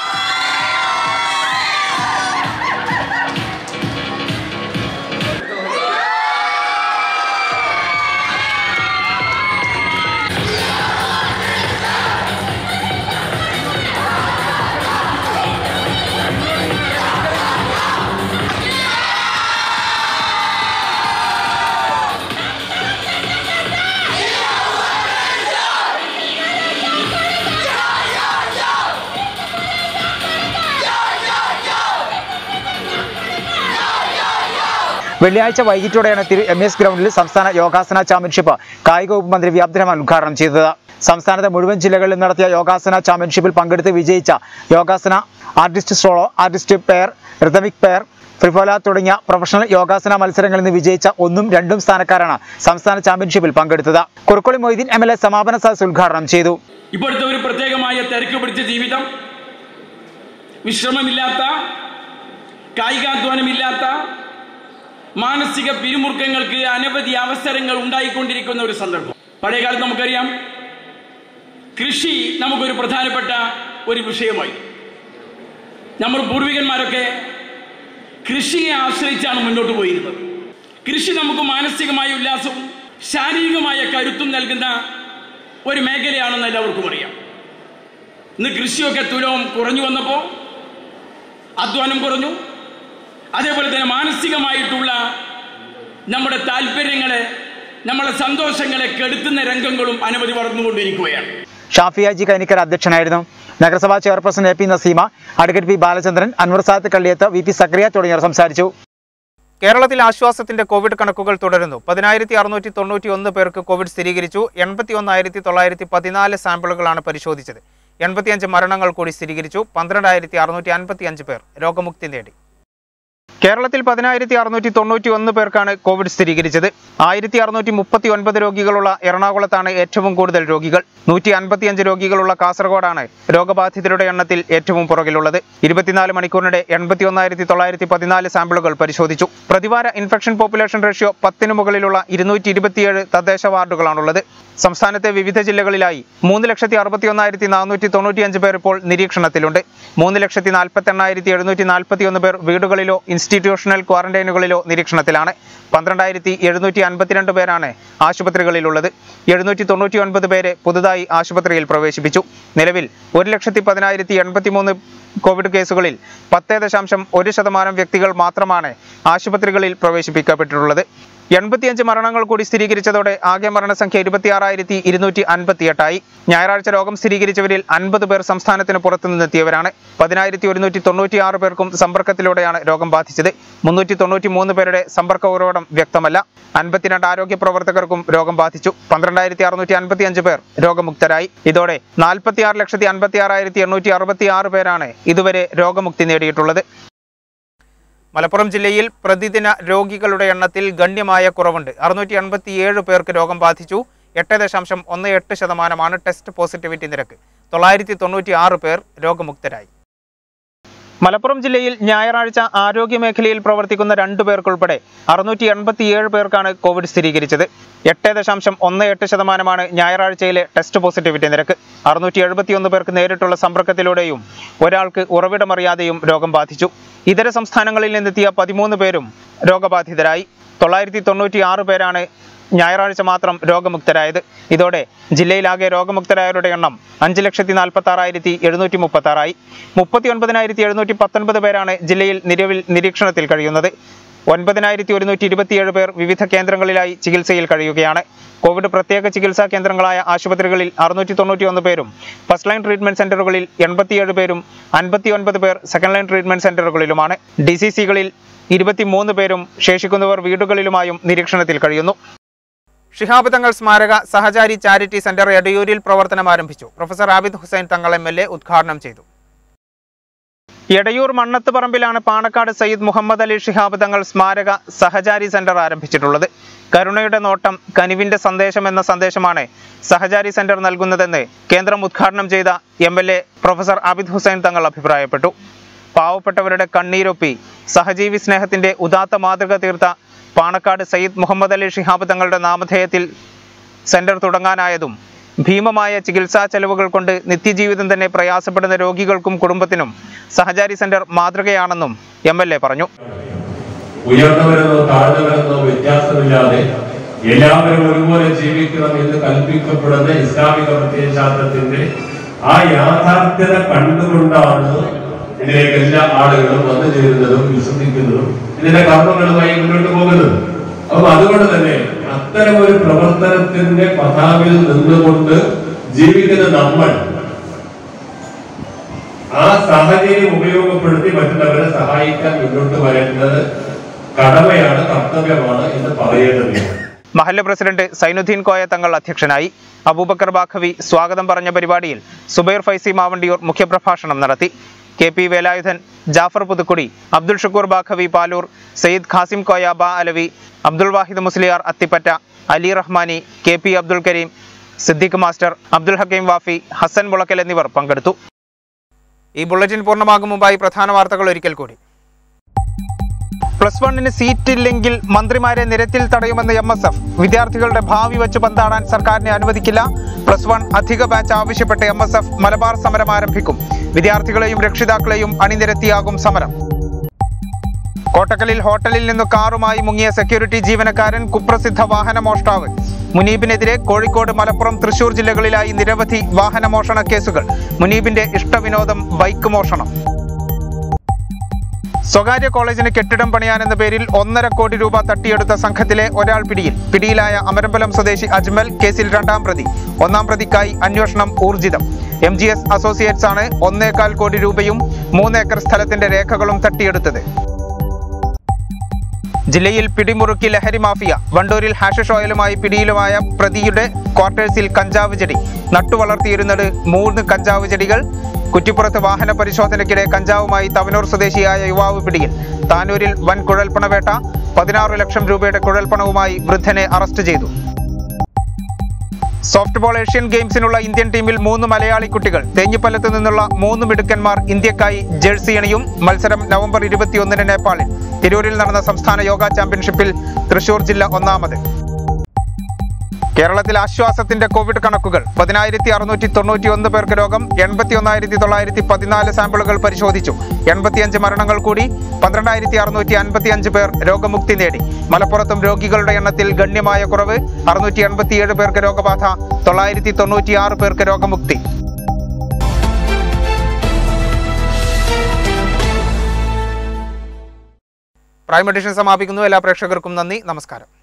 [SPEAKER 1] വെള്ളിയാഴ്ച വൈകിട്ടോടെയാണ് തിരു എം എസ് ഗ്രൗണ്ടിൽ സംസ്ഥാന യോഗാസന ചാമ്പ്യൻഷിപ്പ് കായിക വകുപ്പ് മന്ത്രി വി അബ്ദുറഹ്മാൻ ഉദ്ഘാടനം ചെയ്തത് സംസ്ഥാനത്തെ മുഴുവൻ ജില്ലകളിലും നടത്തിയ യോഗാസന ചാമ്പ്യൻഷിപ്പിൽ പങ്കെടുത്ത് വിജയിച്ച yogasana artist solo artist pair rhythmic pair free flow തുടങ്ങിയ പ്രൊഫഷണൽ യോഗാസന മത്സരങ്ങളിൽ നിന്ന് വിജയിച്ച ഒന്നും രണ്ടും സ്ഥാനക്കാരാണ് സംസ്ഥാന ചാമ്പ്യൻഷിപ്പിൽ പങ്കെടുത്തത് Kurukkoli Moideen M L A സമാപന സദസ് ഉദ്ഘാടനം ചെയ്തു
[SPEAKER 11] ഇപ്പോഴത്തെ ഒരു പ്രത്യേകമായ തിരക്ക് പിടിച്ച ജീവിതം വിശ്രമമില്ലാത്ത കായികാധ്വാനമില്ലാത്ത മാനസിക പിരിമുറുക്കങ്ങൾക്ക് അനവധി അവസരങ്ങൾ ഉണ്ടായിക്കൊണ്ടിരിക്കുന്ന ഒരു സന്ദർഭം പഴയ കാലത്ത് നമുക്കറിയാം കൃഷി നമുക്കൊരു പ്രധാനപ്പെട്ട ഒരു വിഷയമായി നമ്മൾ പൂർവികന്മാരൊക്കെ കൃഷിയെ ആശ്രയിച്ചാണ് മുന്നോട്ട് പോയിരുന്നത് കൃഷി നമുക്ക് മാനസികമായ ഉല്ലാസവും ശാരീരികമായ കരുത്തും നൽകുന്ന ഒരു മേഖലയാണെന്ന് എല്ലാവർക്കും അറിയാം ഇന്ന് കൃഷിയൊക്കെ തുലവും കുറഞ്ഞു വന്നപ്പോൾ അധ്വാനം കുറഞ്ഞു അതേപോലെ തന്നെ മാനസികമായിട്ടുള്ള നമ്മുടെ താല്പര്യങ്ങളെ നമ്മുടെ സന്തോഷങ്ങളെ കെടുത്തുന്ന രംഗങ്ങളും അനവധി വളർന്നുകൊണ്ടിരിക്കുകയാണ്
[SPEAKER 12] ഷാഫി അജി കൈനിക്കർ അധ്യക്ഷനായിരുന്നു നഗരസഭാ chairperson A P Naseema advocate P Balachandran Anwar Sadath Kalliyath V P Sakariya തുടങ്ങിയവർ സംസാരിച്ചു
[SPEAKER 1] കേരളത്തിൽ ആശ്വാസത്തിന്റെ കോവിഡ് കണക്കുകൾ തുടരുന്നു പതിനായിരത്തി അറുന്നൂറ്റി തൊണ്ണൂറ്റി ഒന്ന് പേർക്ക് കോവിഡ് സ്ഥിരീകരിച്ചു എൺപത്തി ഒന്നായിരത്തി തൊള്ളായിരത്തി പതിനാല് സാമ്പിളുകളാണ് പരിശോധിച്ചത് എൺപത്തിയഞ്ച് മരണങ്ങൾ കൂടി സ്ഥിരീകരിച്ചു പന്ത്രണ്ടായിരത്തി അറുന്നൂറ്റി അൻപത്തി അഞ്ച് പേർ രോഗമുക്തി നേടി കേരളത്തിൽ പതിനായിരത്തി അറുന്നൂറ്റി തൊണ്ണൂറ്റി ഒന്ന് പേർക്കാണ് കോവിഡ് സ്ഥിരീകരിച്ചത് ആയിരത്തി അറുന്നൂറ്റി മുപ്പത്തി ഒൻപത് രോഗികളുള്ള എറണാകുളത്താണ് ഏറ്റവും കൂടുതൽ രോഗികൾ നൂറ്റി അൻപത്തിയഞ്ച് രോഗികളുള്ള കാസർഗോഡാണ് രോഗബാധിതരുടെ എണ്ണത്തിൽ ഏറ്റവും പുറകിലുള്ളത് ഇരുപത്തിനാല് മണിക്കൂറിനിടെ എൺപത്തി ഒന്നായിരത്തി തൊള്ളായിരത്തി പതിനാല് സാമ്പിളുകൾ പരിശോധിച്ചു പ്രതിവാര ഇൻഫെക്ഷൻ പോപ്പുലേഷൻ റേഷ്യോ പത്തിന് മുകളിലുള്ള ഇരുന്നൂറ്റി ഇരുപത്തിയേഴ് തദ്ദേശ വാർഡുകളാണുള്ളത് സംസ്ഥാനത്തെ വിവിധ ജില്ലകളിലായി മൂന്ന് ലക്ഷത്തി അറുപത്തി ഒന്നായിരത്തി നാനൂറ്റി തൊണ്ണൂറ്റിയഞ്ച് പേർ ഇപ്പോൾ നിരീക്ഷണത്തിലുണ്ട് മൂന്ന് ലക്ഷത്തി നാൽപ്പത്തി എണ്ണായിരത്തി എഴുന്നൂറ്റി നാൽപ്പത്തി ഒന്ന് പേർ വീടുകളിലോ ഇൻസ്റ്റിറ്റ്യൂഷണൽ ക്വാറന്റൈനുകളിലോ നിരീക്ഷണത്തിലാണ് പന്ത്രണ്ടായിരത്തി എഴുന്നൂറ്റി അൻപത്തിരണ്ട് പേരാണ് ആശുപത്രികളിലുള്ളത് എഴുന്നൂറ്റി തൊണ്ണൂറ്റി ഒൻപത് പേരെ പുതുതായി ആശുപത്രിയിൽ പ്രവേശിപ്പിച്ചു നിലവിൽ ഒരു ലക്ഷത്തി പതിനായിരത്തി എൺപത്തി മൂന്ന് കോവിഡ് കേസുകളിൽ പത്ത് ദശാംശം ഒരു ശതമാനം വ്യക്തികൾ മാത്രമാണ് ആശുപത്രികളിൽ പ്രവേശിപ്പിക്കപ്പെട്ടിട്ടുള്ളത് എൺപത്തിയഞ്ച് മരണങ്ങൾ കൂടി സ്ഥിരീകരിച്ചതോടെ ആകെ മരണസംഖ്യ ഇരുപത്തിയാറായിരത്തി ഇരുന്നൂറ്റി അൻപത്തിയെട്ടായി ഞായറാഴ്ച രോഗം സ്ഥിരീകരിച്ചവരിൽ അൻപത് പേർ സംസ്ഥാനത്തിന് പുറത്തു നിന്നെത്തിയവരാണ് പതിനായിരത്തി ഒരുന്നൂറ്റി തൊണ്ണൂറ്റി ആറ് പേർക്കും സമ്പർക്കത്തിലൂടെയാണ് രോഗം ബാധിച്ചത് മുന്നൂറ്റി തൊണ്ണൂറ്റി മൂന്ന് പേരുടെ സമ്പർക്ക ഉറവിടം വ്യക്തമല്ല അൻപത്തിരണ്ട് ആരോഗ്യ പ്രവർത്തകർക്കും രോഗം ബാധിച്ചു പന്ത്രണ്ടായിരത്തി അറുന്നൂറ്റി അൻപത്തി അഞ്ച് പേർ രോഗമുക്തരായി ഇതോടെ നാൽപ്പത്തിയാറ് ലക്ഷത്തി അൻപത്തി ആറായിരത്തി എണ്ണൂറ്റി അറുപത്തി ആറ് പേരാണ് ഇതുവരെ രോഗമുക്തി നേടിയിട്ടുള്ളത് മലപ്പുറം ജില്ലയിൽ പ്രതിദിന രോഗികളുടെ എണ്ണത്തിൽ ഗണ്യമായ കുറവുണ്ട് അറുന്നൂറ്റി എൺപത്തിയേഴ് പേർക്ക് രോഗം ബാധിച്ചു എട്ട് ദശാംശം ഒന്ന് എട്ട് ശതമാനമാണ് ടെസ്റ്റ് പോസിറ്റിവിറ്റി നിരക്ക് തൊള്ളായിരത്തി തൊണ്ണൂറ്റി ആറ് പേർ രോഗമുക്തരായി മലപ്പുറം ജില്ലയിൽ ഞായറാഴ്ച ആരോഗ്യ മേഖലയിൽ പ്രവർത്തിക്കുന്ന രണ്ടു പേർക്കുൾപ്പെടെ അറുന്നൂറ്റി എൺപത്തിയേഴ് പേർക്കാണ് കോവിഡ് സ്ഥിരീകരിച്ചത് എട്ട് ദശാംശം ഒന്ന് എട്ട് ശതമാനമാണ് ഞായറാഴ്ചയിലെ ടെസ്റ്റ് പോസിറ്റിവിറ്റി നിരക്ക് അറുന്നൂറ്റി എഴുപത്തിയൊന്ന് പേർക്ക് നേരിട്ടുള്ള സമ്പർക്കത്തിലൂടെയും ഒരാൾക്ക് ഉറവിടമറിയാതെയും രോഗം ബാധിച്ചു ഇതര സംസ്ഥാനങ്ങളിൽ നിന്നെത്തിയ പതിമൂന്ന് പേരും രോഗബാധിതരായി തൊള്ളായിരത്തി തൊണ്ണൂറ്റി ആറ് പേരാണ് ഞായറാഴ്ച മാത്രം രോഗമുക്തരായത് ഇതോടെ ജില്ലയിലാകെ രോഗമുക്തരായവരുടെ എണ്ണം അഞ്ച് ലക്ഷത്തി നാൽപ്പത്തി ആറായിരത്തി എഴുന്നൂറ്റി മുപ്പത്തി ആറായി മുപ്പത്തി ഒൻപതിനായിരത്തി എഴുന്നൂറ്റി പത്തൊൻപത് പേരാണ് ജില്ലയിൽ നിലവിൽ നിരീക്ഷണത്തിൽ കഴിയുന്നത് ഒൻപതിനായിരത്തി ഒരുന്നൂറ്റി ഇരുപത്തിയേഴ് പേർ വിവിധ കേന്ദ്രങ്ങളിലായി ചികിത്സയിൽ കഴിയുകയാണ് കോവിഡ് പ്രത്യേക ചികിത്സാ കേന്ദ്രങ്ങളായ ആശുപത്രികളിൽ അറുന്നൂറ്റി തൊണ്ണൂറ്റി ഒന്ന് പേരും ഫസ്റ്റ് ലൈൻ ട്രീറ്റ്മെന്റ് സെന്ററുകളിൽ എൺപത്തിയേഴ് പേരും അൻപത്തി ഒൻപത് പേർ സെക്കൻഡ് ലൈൻ ട്രീറ്റ്മെന്റ് സെന്ററുകളിലുമാണ് ഡി സി സികളിൽ ഇരുപത്തിമൂന്ന് പേരും ശേഷിക്കുന്നവർ വീടുകളിലുമായും നിരീക്ഷണത്തിൽ കഴിയുന്നു ഷിഹാബ് തങ്ങൾ സ്മാരക സഹചാരി ചാരിറ്റി സെന്റർ എടയൂരിൽ പ്രവർത്തനം ആരംഭിച്ചു പ്രൊഫസർ ആബിദ് ഹുസൈൻ തങ്ങൾ എം എൽ എ ഉദ്ഘാടനം ചെയ്തു എടയൂർ മണ്ണത്ത് പറമ്പിലാണ് പാണക്കാട് സയ്യിദ് മുഹമ്മദ് അലി ഷിഹാബ് തങ്ങൾ സ്മാരക സഹചാരി സെന്റർ ആരംഭിച്ചിട്ടുള്ളത് കരുണയുടെ നോട്ടം കനിവിന്റെ സന്ദേശം എന്ന സന്ദേശമാണ് സഹചാരി സെന്റർ നൽകുന്നതെന്ന് കേന്ദ്രം ഉദ്ഘാടനം ചെയ്ത M L A professor Abid Hussain Thangal അഭിപ്രായപ്പെട്ടു പാവപ്പെട്ടവരുടെ കണ്ണീരൊപ്പി സഹജീവി സ്നേഹത്തിന്റെ ഉദാത്ത മാതൃക തീർത്ത പാണക്കാട് സയ്യിദ് മുഹമ്മദ് അലി ഷിഹാബ് തങ്ങളുടെ നാമധേയത്തിൽ സെന്റർ തുടങ്ങാനായതും ഭീമമായ ചികിത്സാ ചെലവുകൾ കൊണ്ട് നിത്യജീവിതം തന്നെ പ്രയാസപ്പെടുന്ന രോഗികൾക്കും കുടുംബത്തിനും സഹചാരി സെന്റർ മാതൃകയാണെന്നും എം എൽ എ പറഞ്ഞു
[SPEAKER 13] ഉയർന്നവരെന്നോ താഴ്ന്നവരെന്നോ വ്യത്യാസമില്ലാതെ എല്ലാവരും ഒരുപോലെ ജീവിക്കണം എന്ന് കൽപ്പിക്കപ്പെടുന്ന ഇസ്ലാമിക പ്രത്യയശാസ്ത്രത്തിന്റെ ആ യാഥാർത്ഥ്യത കണ്ടുകൊണ്ടാണ് ഇതിലേക്ക് എല്ലാ ആളുകളും വന്നു ചേരുന്നതും വിശ്വസിക്കുന്നതും ഇതിന്റെ കർമ്മങ്ങളുമായി മുന്നോട്ട് പോകുന്നത് അപ്പൊ അതുകൊണ്ട് തന്നെ അത്തരം ഒരു പ്രവർത്തനത്തിന്റെ പതാവിൽ നിന്നുകൊണ്ട് ജീവിക്കുന്ന നമ്മൾ ആ സാഹചര്യം ഉപയോഗപ്പെടുത്തി മറ്റുള്ളവരെ സഹായിക്കാൻ മുന്നോട്ട് വരേണ്ടത് കടമയാണ് കർത്തവ്യമാണ് എന്ന് പറയേണ്ടതില്ല
[SPEAKER 1] മഹല്ല് പ്രസിഡന്റ് സൈനുദ്ദീൻ കോയ തങ്ങൾ അധ്യക്ഷനായി അബൂബക്കർ ബാഖവി സ്വാഗതം പറഞ്ഞ പരിപാടിയിൽ സുബൈർ ഫൈസി മാവണ്ടിയൂർ മുഖ്യപ്രഭാഷണം നടത്തി കെ പി വേലായുധൻ ജാഫർ പുതുക്കുടി അബ്ദുൾ ഷുക്കൂർ ബാഖവി പാലൂർ സയ്യിദ് ഖാസിം കോയ ബാ Alavi Abdul Wahid Musliyar Athippatta Ali Rahmani K P Abdul Kareem Siddique master Abdul Hakeem Wafi Hasan Mulakkal എന്നിവർ പങ്കെടുത്തു ഈ ബുള്ളറ്റിൻ പൂർണ്ണമാകും മുമ്പായി പ്രധാന വാർത്തകൾ ഒരിക്കൽ കൂടി പ്ലസ് വണ്ണിന് സീറ്റില്ലെങ്കിൽ മന്ത്രിമാരെ നിരത്തിൽ തടയുമെന്ന് എം എസ് എഫ് വിദ്യാർത്ഥികളുടെ ഭാവി വെച്ച് പന്താടാൻ സർക്കാരിനെ അനുവദിക്കില്ല പ്ലസ് വൺ അധിക ബാച്ച് ആവശ്യപ്പെട്ട് എം എസ് എഫ് മലബാർ സമരം ആരംഭിക്കും വിദ്യാർത്ഥികളെയും രക്ഷിതാക്കളെയും അണിനിരത്തിയാകും സമരം കോട്ടക്കലിൽ ഹോട്ടലിൽ നിന്ന് കാറുമായി മുങ്ങിയ സെക്യൂരിറ്റി ജീവനക്കാരൻ കുപ്രസിദ്ധ വാഹന മോഷ്ടാവ് മുനീബിനെതിരെ കോഴിക്കോട് മലപ്പുറം തൃശൂർ ജില്ലകളിലായി നിരവധി വാഹന മോഷണ കേസുകൾ മുനീബിന്റെ ഇഷ്ടവിനോദം ബൈക്ക് മോഷണം സ്വകാര്യ കോളേജിന് കെട്ടിടം പണിയാനെന്ന പേരിൽ ഒന്നര കോടി രൂപ തട്ടിയെടുത്ത സംഘത്തിലെ ഒരാൾ പിടിയിൽ പിടിയിലായ അമരമ്പലം സ്വദേശി അജ്മൽ കേസിൽ രണ്ടാം പ്രതി ഒന്നാം പ്രതിക്കായി അന്വേഷണം ഊർജിതം എം ജി എസ് അസോസിയേറ്റ്സ് ആണ് ഒന്നേകാൽ കോടി രൂപയും മൂന്ന് ഏക്കർ സ്ഥലത്തിന്റെ രേഖകളും തട്ടിയെടുത്തത് ജില്ലയിൽ പിടിമുറുക്കി ലഹരി മാഫിയ വണ്ടൂരിൽ ഹാഷിഷ് ഓയിലുമായി പിടിയിലുമായ പ്രതിയുടെ ക്വാർട്ടേഴ്സിൽ കഞ്ചാവ് ചെടി നട്ടുവളർത്തിയിരുന്നത് മൂന്ന് കഞ്ചാവ് ചെടികൾ കുറ്റിപ്പുറത്ത് വാഹന പരിശോധനയ്ക്കിടെ കഞ്ചാവുമായി തവനൂർ സ്വദേശിയായ യുവാവ് പിടിയിൽ താനൂരിൽ വൻ കുഴൽപ്പണവേട്ട പതിനാറ് ലക്ഷം രൂപയുടെ കുഴൽപ്പണവുമായി വൃദ്ധനെ അറസ്റ്റ് ചെയ്തു സോഫ്റ്റ് ബോൾ ഏഷ്യൻ ഗെയിംസിനുള്ള ഇന്ത്യൻ ടീമിൽ മൂന്ന് മലയാളി കുട്ടികൾ തേഞ്ഞിപ്പലത്ത് നിന്നുള്ള മൂന്ന് മിടുക്കന്മാർ ഇന്ത്യക്കായി ജേഴ്സി അണിയും മത്സരം നവംബർ ഇരുപത്തിയൊന്നിന് നേപ്പാളിൽ തിരൂരിൽ നടന്ന സംസ്ഥാന യോഗ ചാമ്പ്യൻഷിപ്പിൽ തൃശൂർ ജില്ല ഒന്നാമത് കേരളത്തിൽ ആശ്വാസത്തിന്റെ കോവിഡ് കണക്കുകൾ പതിനായിരത്തി അറുന്നൂറ്റി തൊണ്ണൂറ്റി ഒന്ന് പേർക്ക് രോഗം എൺപത്തി ഒന്നായിരത്തി തൊള്ളായിരത്തി പതിനാല് സാമ്പിളുകൾ പരിശോധിച്ചു എൺപത്തിയഞ്ച് മരണങ്ങൾ കൂടി പന്ത്രണ്ടായിരത്തി അറുന്നൂറ്റി അൻപത്തി അഞ്ച് പേർ രോഗമുക്തി നേടി മലപ്പുറത്തും രോഗികളുടെ എണ്ണത്തിൽ ഗണ്യമായ കുറവ് അറുന്നൂറ്റി എൺപത്തിയേഴ് പേർക്ക് രോഗബാധ തൊള്ളായിരത്തി തൊണ്ണൂറ്റിയാറ് പേർക്ക് രോഗമുക്തി പ്രൈം എഡിഷൻ സമാപിക്കുന്നു എല്ലാ പ്രേക്ഷകർക്കും നന്ദി നമസ്കാരം